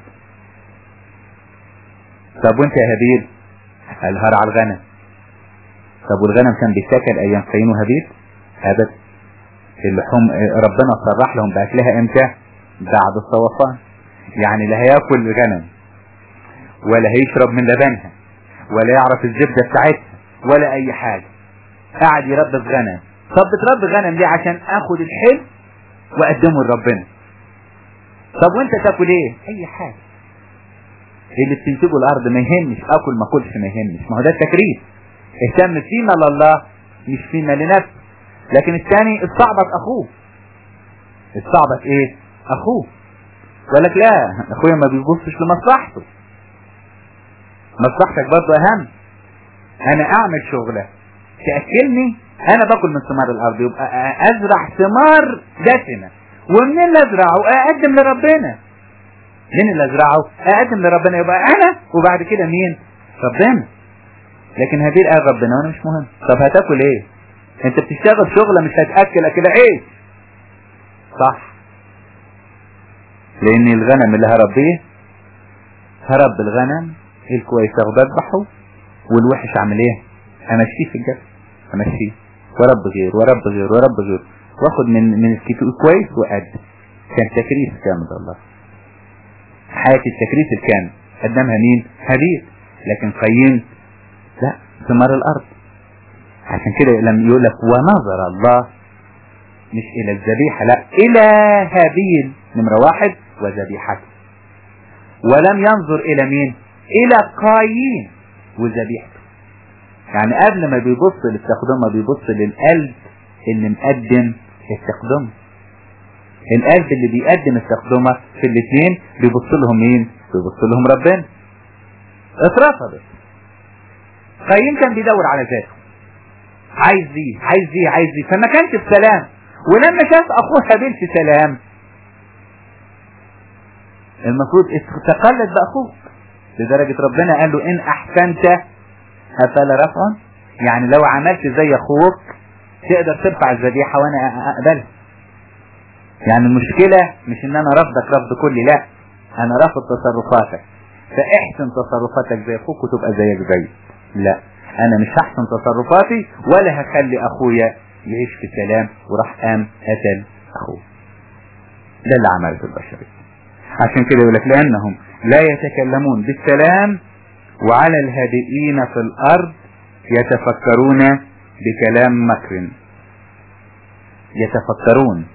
طب وانت يا هابيل قال هرع الغنم طب والغنم كان بيتاكل ايام قايين وهابيل ابدا اللحوم ربنا صرح لهم باكلها امتى بعد الصوفان يعني لا هياكل الغنم ولا هيشرب من لبنها ولا يعرف الزبدة بتاعتها ولا اي حاجة قاعد يربي في غنم طب بتربي غنم ليه عشان اخد الحلم واقدمه لربنا طب وانت تاكل ايه اي حاجة اللي بتنتجه الارض ما يهمش اكل ما اكلش ما يهمش ما هو ده التكريم اهتم فيما لله مش فيما لنفسه لكن الثاني استعبط اخوه استعبط ايه اخوه قال لك لا اخويا ما بيبصش لمصلحته مصلحتك برضه اهم انا اعمل شغلة تأكلني انا باكل من ثمار الارض يبقى ازرع ثمار دسمة ومنين اللي ازرعه اقدم لربنا مين اللي ازرعه اقدم لربنا يبقى انا وبعد كده مين ربنا لكن هابيل قال ربنا وانا مش مهم طب هتاكل ايه انت بتشتغل شغلة مش هتأكل اكل عيش صح لان الغنم اللي هربيه هرب الغنم الكويس اخده اذبحه والوحش اعمل ايه امشيه في الجسد امشيه ورب غير ورب غير ورب غير واخد من من الكويس وقد كان تكريس كامل الله حياة التكريس الكامل قدمها مين هابيل لكن قايين لا ثمار الارض عشان كده لما يقول لك ونظر الله مش الى الذبيحة لا الى هابيل نمرة واحد وذبيحته ولم ينظر الى مين الى قايين وذبيحته يعني قبل ما بيبص للتقدمة بيبص للقلب اللي مقدم التقدمة القلب اللي بيقدم التقدمة في الاثنين بيبص لهم مين بيبص لهم ربنا اترفضت قايين كان بيدور على ذاته عايز دي عايز دي عايز دي فما كانش في سلام ولما شاف اخوه هابيل في سلام المفروض تقلد باخوك لدرجة ربنا قال له ان احسنت هفلا رفعا يعني لو عملت زي اخوك تقدر ترفع الذبيحة وانا اقبلها يعني المشكلة مش ان انا رفضك رفض كلي لا انا رافض تصرفاتك فاحسن تصرفاتك زي اخوك وتبقى زيك زي لا انا مش هحسن تصرفاتي ولا هخلي اخويا يعيش في سلام وراح قام قتل اخوه ده اللي عملته البشرية عشان كده يقول لك لانهم لا يتكلمون بالسلام وعلى الهادئين في الارض يتفكرون بكلام مكر يتفكرون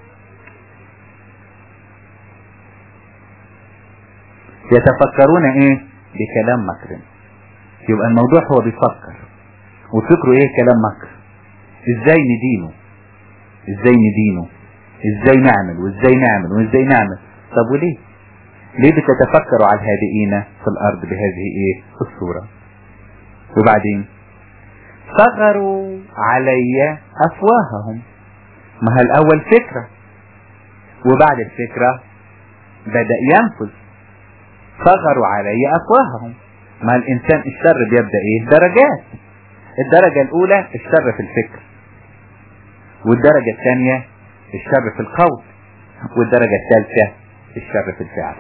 يتفكرون ايه بكلام مكر يبقى الموضوع هو بيفكر وفكره ايه كلام مكر ازاي ندينه ازاي ندينه ازاي نعمل وازاي نعمل وازاي نعمل طب وليه ليه بتتفكروا على الهادئين في الارض بهذه ايه الصورة وبعدين صغروا علي افواههم ما هي الاول فكرة وبعد الفكرة بدأ ينفذ صغروا علي افواههم ما الانسان الشر بيبدأ ايه درجات الدرجة الاولى الشر في الفكر والدرجة الثانية الشر في القول والدرجة الثالثة الشر في الفعل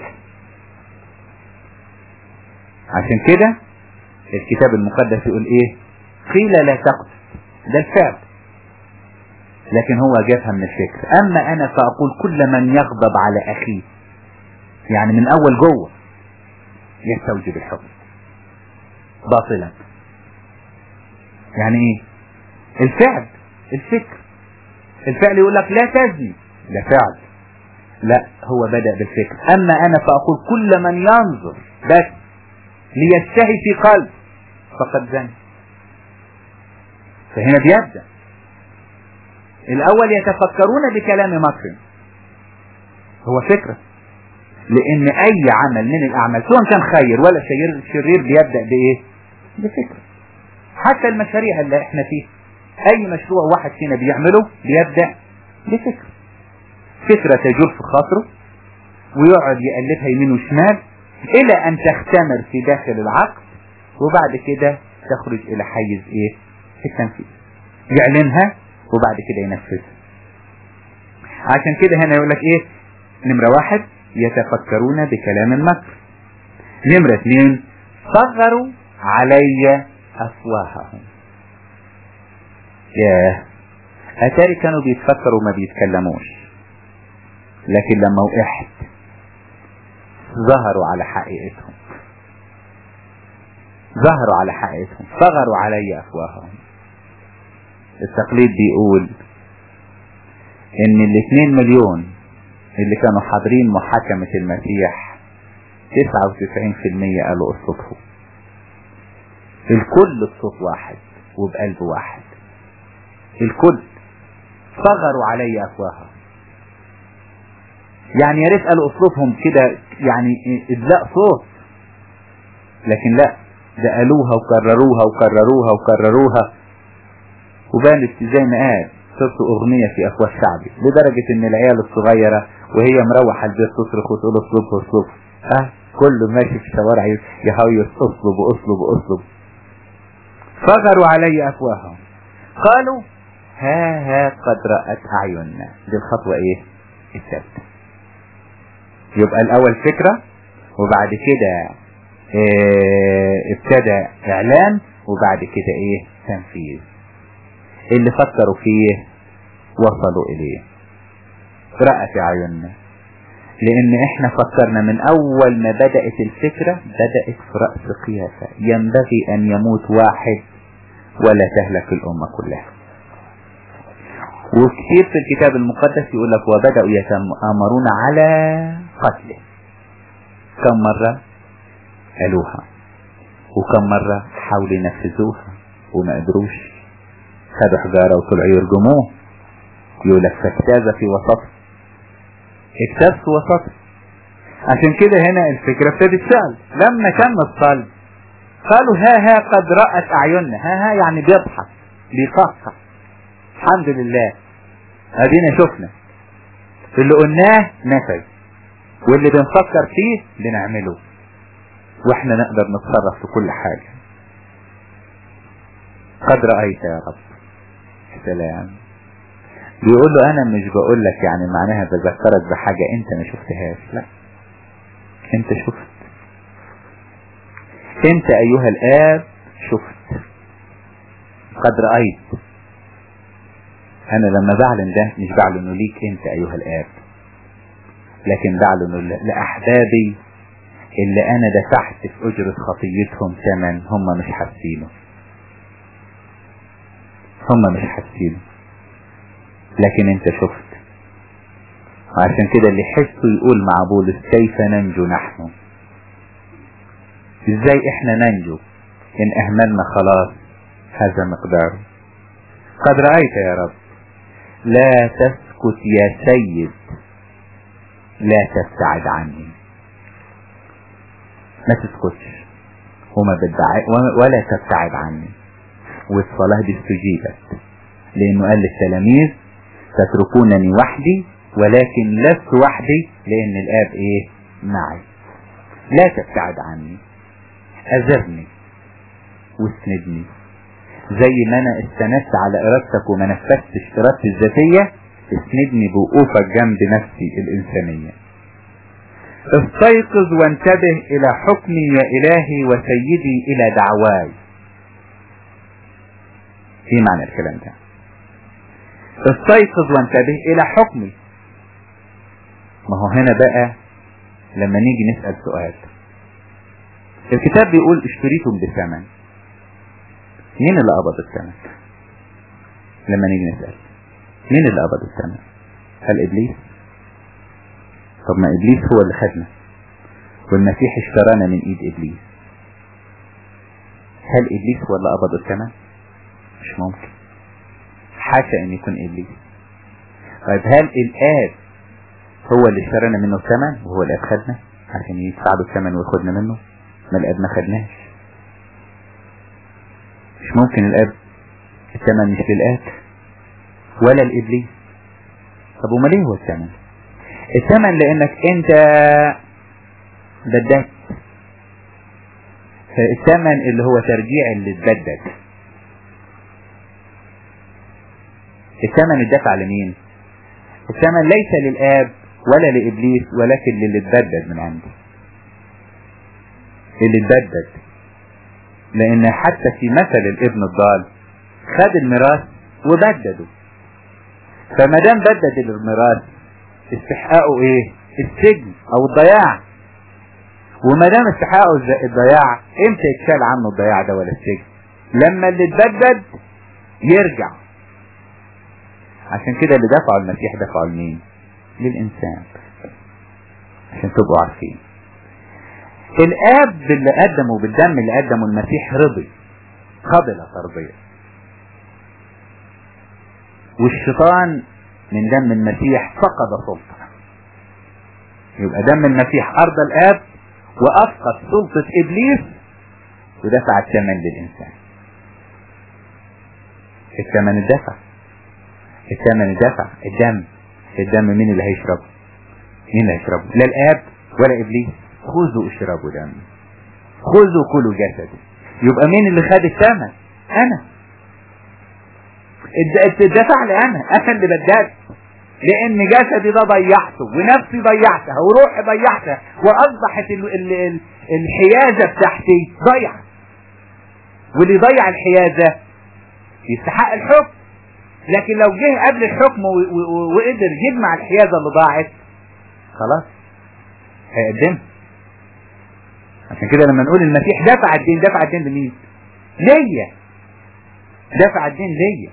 عشان كده الكتاب المقدس يقول ايه قيل لا تقتل ده الفعل لكن هو جابها من الفكر اما انا فاقول كل من يغضب على اخيه يعني من اول جوه يستوجب الحكم باطلا يعني ايه الفعل الفكر الفعل يقول لك لا تزني ده فعل لا هو بدأ بالفكر اما انا فاقول كل من ينظر بس ليشتهي في قلب فقد زني فهنا بيبدأ الاول يتفكرون بكلام مكر هو فكرة لان اي عمل من الاعمال سواء كان خير ولا شرير شرير بيبدأ بايه بفكرة حتى المشاريع اللي احنا فيها اي مشروع واحد فينا بيعمله بيبدأ بفكرة فكرة تجول في خاطره ويقعد يقلبها يمين وشمال الى ان تختمر في داخل العقل وبعد كده تخرج الى حيز ايه التنفيذ يعلنها وبعد كده ينفذها عشان كده هنا يقول لك ايه نمرة واحد يتفكرون بكلام المكر نمرة اثنين صغروا علي افواههم ياه اتاري كانوا بيتفكروا ما بيتكلموش لكن لما وقعت ظهروا على حقيقتهم ظهروا على حقيقتهم صغروا علي افواههم التقليد بيقول ان الاثنين مليون اللي كانوا حاضرين محاكمة المسيح 99% قالوا اصوته الكل بصوت واحد وبقلب واحد الكل صغروا علي افواههم يعني يا ريت قالوا اسلوبهم كده يعني ادلاء صوت لكن لا ده قالوها وكرروها وكرروها وكرروها وبانت زي ما قال صرت اغنية في افواه شعبي لدرجة ان العيال الصغيرة وهي مروحة البيت تصرخ وتقول اصلب اصلب ها كله ماشي في الشوارع يهيص اصلب اصلب اصلب صغروا علي افواههم قالوا ها ها قد رأت اعيننا دي الخطوة ايه الثالثة يبقى الاول فكرة وبعد كده اه ابتدى اعلان وبعد كده ايه تنفيذ اللي فكروا فيه وصلوا اليه رأت اعيننا لان احنا فكرنا من اول ما بدأت الفكرة بدأت في رأس قياسة ينبغي ان يموت واحد ولا تهلك الامة كلها وكثير في الكتاب المقدس يقول لك وبدأوا يتآمرون على قتله كم مرة قالوها وكم مرة حاولوا ينفذوها وما قدروش خدوا حجارة وطلعوا يرجموه يقول لك فاجتاز في وسطه اجتاز في وسطه عشان كده هنا الفكرة ابتدت سأل لما كان الصلب قالوا ها ها قد رأت أعيننا ها ها يعني بيضحك بيقطع الحمد لله ادينا شفنا اللي قلناه نفذ واللي بنفكر فيه بنعمله واحنا نقدر نتصرف في كل حاجة قد رأيت يا رب سلام بيقول له انا مش بقول لك يعني معناها بذكرك بحاجة انت ما شفتهاش لا انت شفت انت ايها الاب شفت قد رأيت انا لما بعلن ده مش بعلنه ليك انت ايها الاب لكن بعلنه لاحبابي اللي انا دفعت في اجرة خطيتهم ثمن هم مش حاسينه هم مش حاسينه لكن انت شفت وعشان كده اللي يحسه يقول مع بولس كيف ننجو نحن ازاي احنا ننجو ان اهملنا خلاص هذا مقداره قد رأيت يا رب لا تسكت يا سيد لا تبتعد عني ما تسكتش وما بدعي ولا تبتعد عني والصلاة دي استجيبت لانه قال للتلاميذ تتركونني وحدي ولكن لست وحدي لان الاب ايه معي لا تبتعد عني اذرني واسندني زي ما انا استندت على ارادتك وما نفذتش ارادتي الذاتية اسندني بوقوفك جنب نفسي الانسانية استيقظ وانتبه الى حكمي يا الهي وسيدي الى دعواي ايه معنى الكلام ده استيقظ وانتبه الى حكمي ما هو هنا بقى لما نيجي نسأل سؤال الكتاب بيقول اشتريتم بثمن مين اللي قبض الثمن لما نيجي نسأل مين اللي قبض الثمن هل ابليس طب ما ابليس هو اللي خدنا والمسيح اشترانا من ايد ابليس هل ابليس هو اللي قبض الثمن مش ممكن حاشا ان يكون ابليس طيب هل الاب هو اللي اشترانا منه الثمن وهو الاب خدنا عشان يدفع له الثمن وياخدنا منه ما الاب ما خدناش مش ممكن الاب الثمن مش للاب ولا الابليس طب وما ليه هو الثمن الثمن لانك انت بددت الثمن اللي هو ترجيع اللي اتبدد الثمن الدفع لمين الثمن ليس للاب ولا لابليس ولكن للي اتبدد من عندي اللي اتبدد لان حتى في مثل الابن الضال خد الميراث وبدده فما دام بدد الميراث استحقاقه ايه السجن او الضياع وما دام استحقاقه الضياع امتى يتشال عنه الضياع ده ولا السجن لما اللي اتبدد يرجع عشان كده اللي دفعوا المسيح دفعوا لمين للانسان عشان تبقوا عارفين الاب اللي قدمه بالدم اللي قدمه المسيح رضي قبل ترضيه والشيطان من دم المسيح فقد سلطه يبقى دم المسيح ارضى الاب وافقد سلطة ابليس ودفع الثمن للانسان الثمن الدفع الثمن الدفع الدم الدم مين اللي هيشربه مين اللي هيشربه لا الاب ولا ابليس خذوا اشربوا دم خذوا كلوا جسدي يبقى مين اللي خد الثمن انا الدفع لي انا انا اللي بدأت لان جسدي ده ضيعته ونفسي ضيعتها وروحي ضيعتها واصبحت ال ال ال الحيازة بتاعتي ضيعة واللي ضيع الحيازة يستحق الحكم لكن لو جه قبل الحكم وقدر يجمع الحيازة اللي ضاعت خلاص هيقدمها عشان كده لما نقول المسيح دفع الدين دفع الدين لمين ليا دفع الدين ليا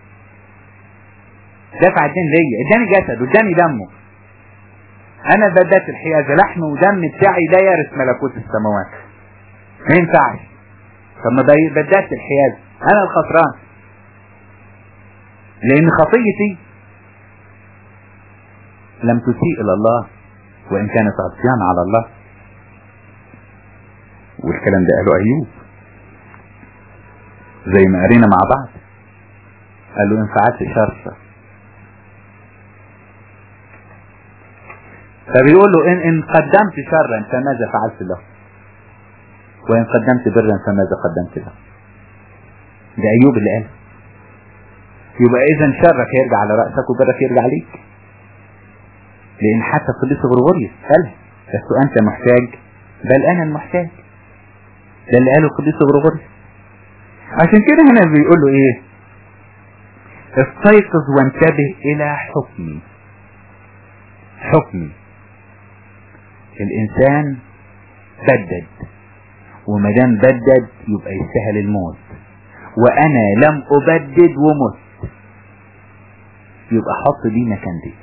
دفع الدين ليا اداني جسد واداني دمه انا بدأت الحيازة لحم ودم بتاعي لا يرث ملكوت السماوات ما ينفعش طب ما بدأت الحيازة انا الخسران لان خطيتي لم تسيء الى الله وان كانت عصيان على الله والكلام ده قاله ايوب زي ما قرينا مع بعض قال له ان فعلت شر فبيقول له إن, إن قدمت شرا فماذا فعلت له وإن قدمت برا فماذا قدمت له ده أيوب اللي قال يبقى اذا شرك هيرجع على رأسك وبرك يرجع ليك لان حتى القديس غرغوريوس قالها لست انت محتاج بل انا المحتاج ده اللي قاله القديس غرغوريوس عشان كده هنا بيقول له ايه استيقظ وانتبه الى حكمي حكمي الانسان بدد وما دام بدد يبقى يستاهل الموت وانا لم ابدد ومت يبقى حط دي مكان دي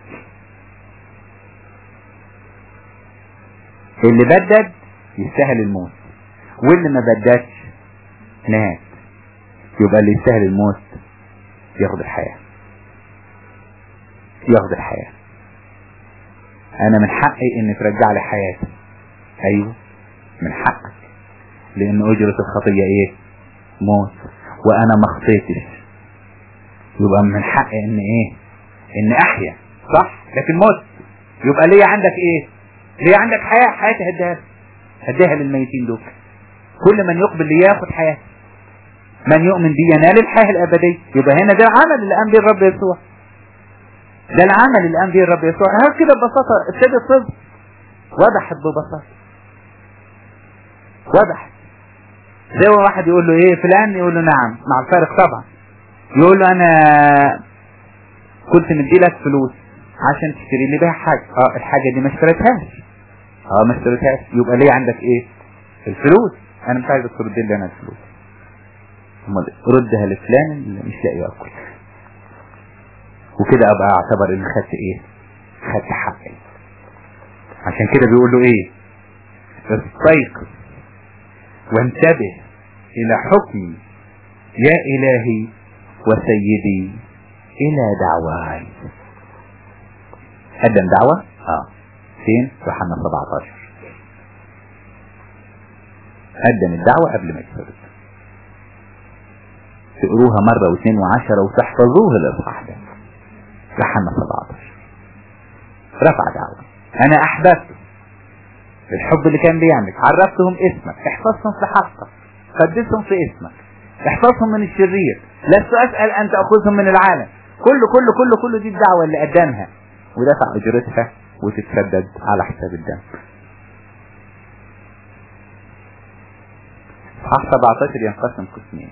اللي بدد يستاهل الموت واللي ما بددش مات يبقى اللي يستاهل الموت ياخد الحياة ياخد الحياة انا من حقي ان ترجع لي حياتي ايوه من حقك لان اجرة الخطية ايه موت وانا ما خطيتش يبقى من حقي ان ايه ان احيا صح لكن موت يبقى ليا عندك ايه ليا عندك حياة حياتي هديها هديها للميتين دول كل من يقبل لياخد حياة من يؤمن بي ينال الحياة الأبدية يبقى هنا ده العمل اللي قام به الرب يسوع ده العمل اللي قام به الرب يسوع ها كده ببساطة ابتدت تظهر وضحت ببساطة وضحت زي ما واحد يقول له ايه فلان يقول له نعم مع الفارق طبعا يقول له انا كنت مدي لك فلوس عشان تشتري لي بيها حاجة اه الحاجة دي ما اشتريتهاش اه ما اشتريتهاش يبقى ليه عندك ايه الفلوس انا مش عايزك ترد لي انا الفلوس امال ردها لفلان اللي مش لاقي ياكل وكده ابقى اعتبر اني خدت ايه خدت حقي عشان كده بيقول له ايه استيقظ وانتبه الى حكمي يا الهي وسيدي الى دعواي قدم دعوة اه فين يوحنا 17 قدم الدعوة قبل ما يتفرد تقروها مرة واثنين وعشرة وتحفظوه الاصحاح ده يوحنا 17 رفع دعوة انا احببته الحب اللي كان بيعمل عرفتهم اسمك احفظهم في حقك قدسهم في اسمك احفظهم من الشرير لست اسأل ان تأخذهم من العالم كل كل كل كل دي الدعوة اللي قدمها ودفع اجرتها وتتسدد على حساب الدم اصحاح 17 ينقسم قسمين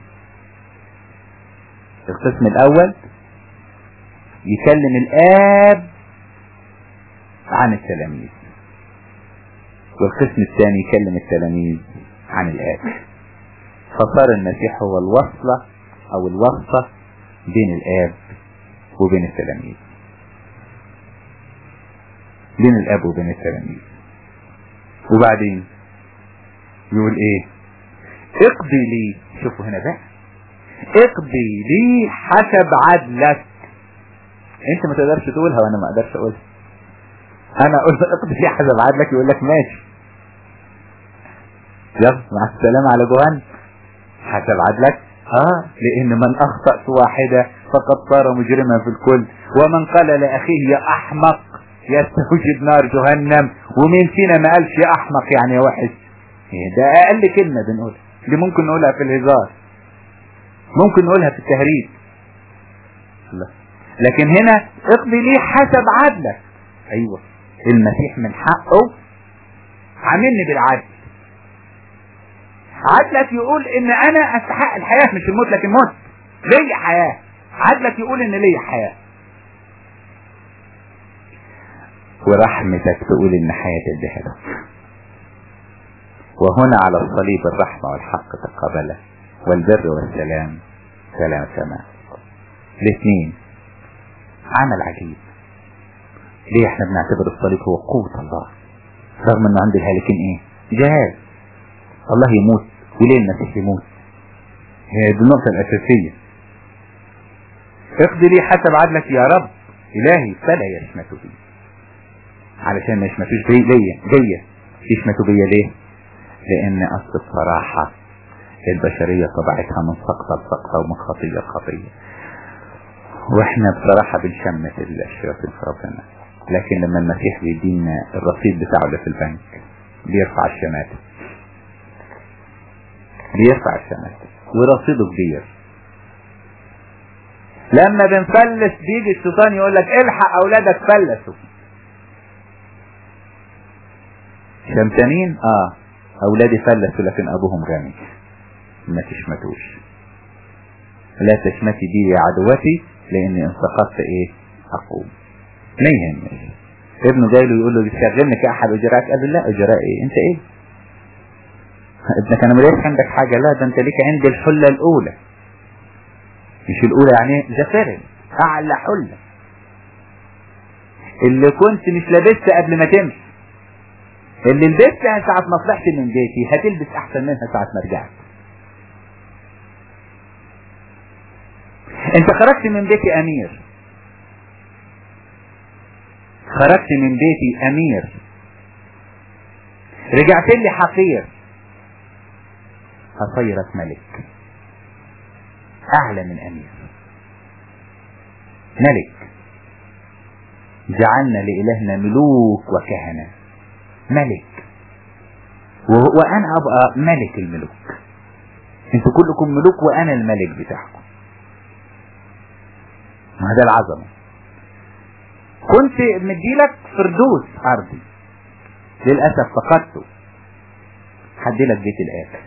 القسم الاول يكلم الاب عن التلاميذ والقسم الثاني يكلم التلاميذ عن الاب فصار المسيح هو الوصلة او الوصفة بين الاب وبين التلاميذ بين الاب وبين التلاميذ وبعدين يقول ايه اقضي لي شوفوا هنا بقى اقضي لي حسب عدلك انت ما تقدرش تقولها وانا ما اقدرش اقولها انا اقول اقضي لي حسب عدلك يقول لك ماشي يلا مع السلامة على جوهان حسب عدلك اه لان من اخطأت واحدة فقد صار مجرما في الكل ومن قال لاخيه يا احمق يستوجب نار جهنم ومين فينا ما قالش يا احمق يعني يا وحش ده اقل كلمة بنقولها دي ممكن نقولها في الهزار ممكن نقولها في التهريج لا. لكن هنا اقضي لي حسب عدلك ايوه المسيح من حقه عاملني بالعدل عدلك يقول ان انا استحق الحياة مش الموت لكن موت ليا حياة عدلك يقول ان ليا حياة ورحمتك تقول ان حياتي اديها لك وهنا على الصليب الرحمة والحق تقابله والبر والسلام سلام سماء الاثنين عمل عجيب ليه احنا بنعتبر الصليب هو قوة الله رغم انه عند الهالكين ايه جهاز الله يموت وليه المسيح يموت هي دي النقطة الأساسية اقضي لي حسب عدلك يا رب إلهي فلا يشمت بي علشان ما يشمتوش بي ليا ليا يشمتوا بيا ليه لأن أصل الصراحة البشرية طبعتها من سقطة لسقطة ومن خطية لخطية واحنا بصراحة بنشمت الشياطين في ربنا لكن لما المسيح بيدينا الرصيد بتاعه اللي في البنك بيرفع الشماتة بيرفع الشماتة ورصيده كبير لما بنفلس بيجي الشيطان يقول لك الحق اولادك فلسوا شمتانين اه اولادي فلسوا لكن ابوهم غني ما تشمتوش لا تشمتي بي يا عدوتي لاني ان سقطت ايه اقوم ما يهمش ابنه جاي له يقول له بتشغلني كاحد اجراءات قال له لا اجراء ايه انت ايه ابنك انا مليش عندك حاجه لا ده انت ليك عندي الحله الاولى مش الاولى يعني ده فرق اعلى حله اللي كنت مش لابسها قبل ما تمشي اللي لبستها ساعة ما طلعت من بيتي هتلبس احسن منها ساعة ما رجعت انت خرجت من بيتي امير خرجت من بيتي امير رجعت لي حقير هصيرك ملك اعلى من امير ملك جعلنا لإلهنا ملوك وكهنة ملك وأنا أبقى ملك الملوك انتوا كلكم ملوك وأنا الملك بتاعكم ما هذا العظمة كنت مديلك فردوس أرضي للأسف فقدته حديلك بيت الآخر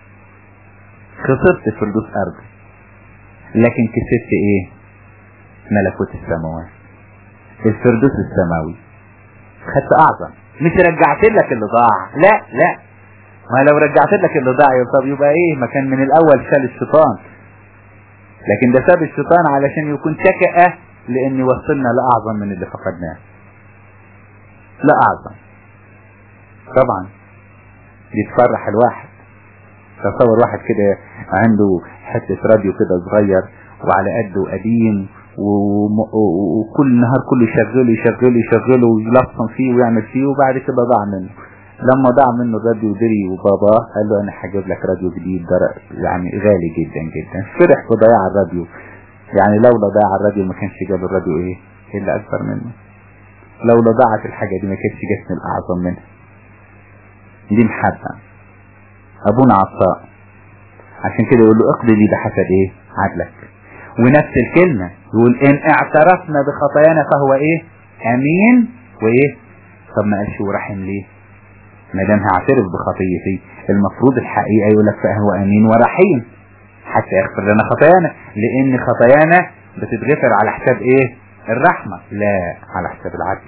خسرت فردوس أرضي لكن كسبت إيه ملكوت السماوات الفردوس السماوي خدت اعظم مش رجعت لك اللي ضاع لا لا ما لو رجعت لك اللي ضاع طب يبقى ايه ما كان من الاول شال الشيطان لكن ده ساب الشيطان علشان يكون شكأة لان وصلنا لاعظم من اللي فقدناه لا اعظم طبعا يتفرح الواحد تصور واحد كده عنده حتة راديو كده صغير وعلى قده قديم وكل نهار كله يشغله يشغله يشغله ويلصم فيه ويعمل فيه وبعد كده ضاع منه لما ضاع منه الراديو دري وباباه قال له انا هجيب لك راديو جديد يعني غالي جدا جدا فرح في ضياع الراديو يعني لولا ضياع الراديو ما كانش جاب الراديو ايه اللي اكبر منه لولا ضاعت الحاجة دي ما كانش جسم الاعظم منها دي محبة ابونا عطاء عشان كده يقول له اقضي لي بحسب ايه عدلك ونفس الكلمة يقول ان اعترفنا بخطايانا فهو ايه امين وايه طب ما قالش ورحم ليه ما دام هعترف بخطيتي المفروض الحقيقة يقول لك فهو امين ورحيم حتى يغفر لنا خطايانا لان خطايانا بتتغفر على حساب ايه الرحمة لا على حساب العدل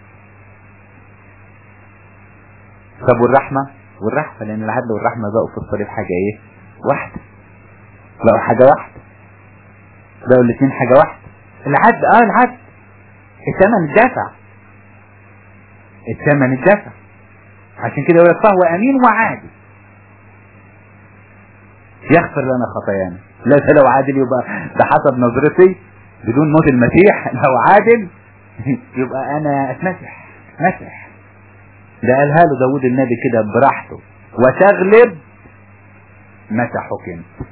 طب والرحمة والرحمة لان العدل والرحمة بقوا في الصليب حاجة ايه واحدة بقوا حاجة واحدة بقوا الاثنين حاجة واحدة العدل اه العدل الثمن الدفع الثمن الدفع عشان كده يقول لك فهو امين وعادل يغفر لنا خطايانا لا ده لو عادل يبقى ده حسب نظرتي بدون موت المسيح لو عادل يبقى انا اتمسح مسح ده قالها له داود النبي كده براحته وتغلب متى حكمت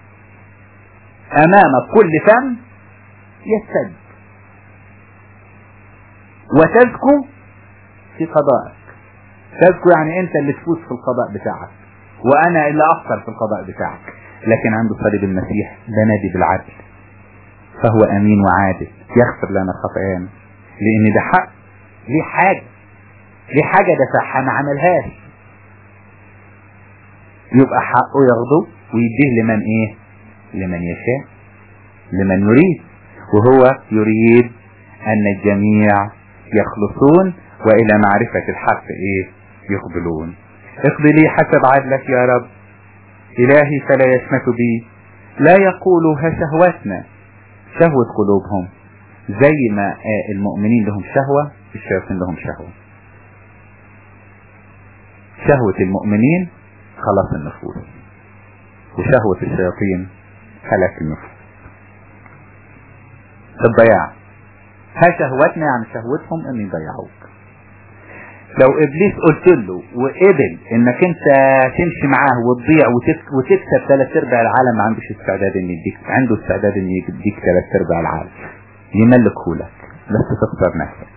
امام كل فم يستد وتزكو في قضائك تزكو يعني انت اللي تفوز في القضاء بتاعك وانا اللي اخسر في القضاء بتاعك لكن عند صليب المسيح ده نادي بالعدل فهو امين وعادل يغفر لنا خطايانا لان ده حق ليه حاجة ليه حاجة دفعها ما عملهاش يبقى حقه ياخده ويديه لمن ايه لمن يشاء لمن يريد وهو يريد ان الجميع يخلصون والى معرفة الحق ايه يقبلون اقضي لي حسب عدلك يا رب الهي فلا يشمت بي لا يقولوا ها شهوتنا شهوة قلوبهم زي ما المؤمنين لهم شهوة الشياطين لهم شهوة شهوة المؤمنين خلاص النفوس وشهوة الشياطين هلاك النفوس الضياع ها شهوتنا يعني شهوتهم ان يضيعوك لو ابليس قلت له وقبل انك انت تمشي معاه وتضيع وتكسب ثلاث ارباع العالم ما عندوش استعداد ان يديك عنده استعداد ان يديك ثلاث ارباع العالم يملكه لك بس تخسر نفسك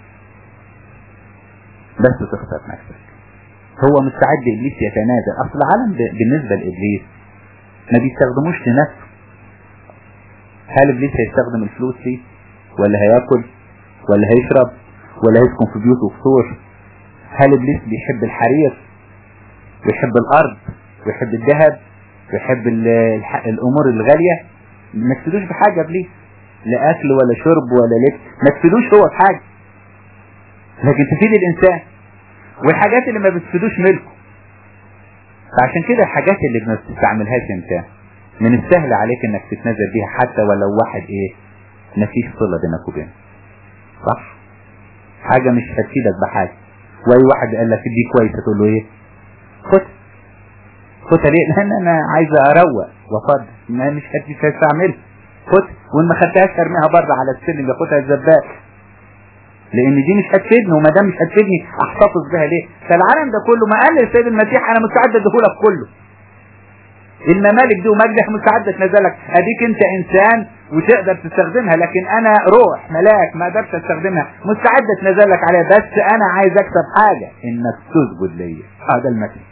بس تخسر نفسك هو مستعد ابليس يتنازل اصل العالم بالنسبة لابليس ما بيستخدموش لنفسه هل ابليس هيستخدم الفلوس فيه ولا هياكل ولا هيشرب ولا هيسكن في بيوت وقصور هل ابليس بيحب الحرير ويحب الارض ويحب الذهب ويحب ال- الح- الامور الغالية ما تفيدوش بحاجة ابليس لا اكل ولا شرب ولا لبس ما تفيدوش هو بحاجة لكن تفيد الانسان والحاجات اللي ما بتفيدوش ملكه فعشان كده الحاجات اللي ما بتستعملهاش انت من السهل عليك انك تتنازل بيها حتى ولو واحد ايه مفيش صلة بينك وبينه صح حاجة مش هتفيدك بحاجة واي واحد قال لك دي كويسة تقول له ايه خد خدها ليه لان انا عايز اروق وافضل ما مش هت- مش هستعملها خد وان ما خدتهاش ارميها بره على السلم ياخدها الزبال لان دي مش هتفيدني وما دام مش هتفيدني احتفظ بها ليه فالعالم ده كله ما قال للسيد المسيح انا مستعد اديهولك كله الممالك دي ومجدك مستعد اتنزلك اديك انت انسان وتقدر تستخدمها لكن انا روح ملاك ما اقدرش استخدمها مستعد اتنزلك عليها بس انا عايز اكسب حاجة انك تسجد ليا اه ده المكسب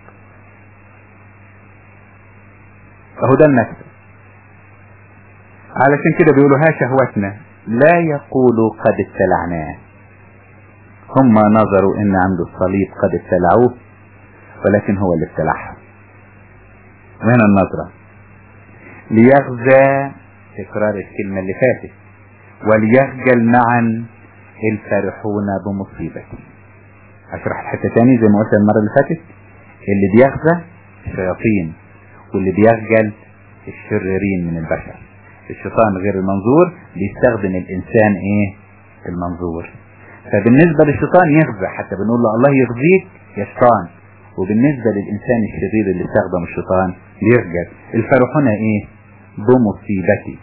اهو ده المكسب علشان كده بيقولوا ها شهوتنا لا يقولوا قد ابتلعناه هم نظروا ان عند الصليب قد ابتلعوه ولكن هو اللي ابتلعهم وهنا النظرة ليغزى تكرار الكلمة اللي فاتت وليخجل معا الفرحون بمصيبتي اشرح الحتة تاني زي ما قلت المرة اللي فاتت اللي بيغزى الشياطين واللي بيخجل الشريرين من البشر الشيطان غير المنظور بيستخدم الانسان ايه المنظور فبالنسبة للشيطان يغزى حتى بنقول له الله يغزيك يا شيطان وبالنسبة للإنسان الشرير اللي استخدم الشيطان يرجع الفرحون ايه بمصيبتي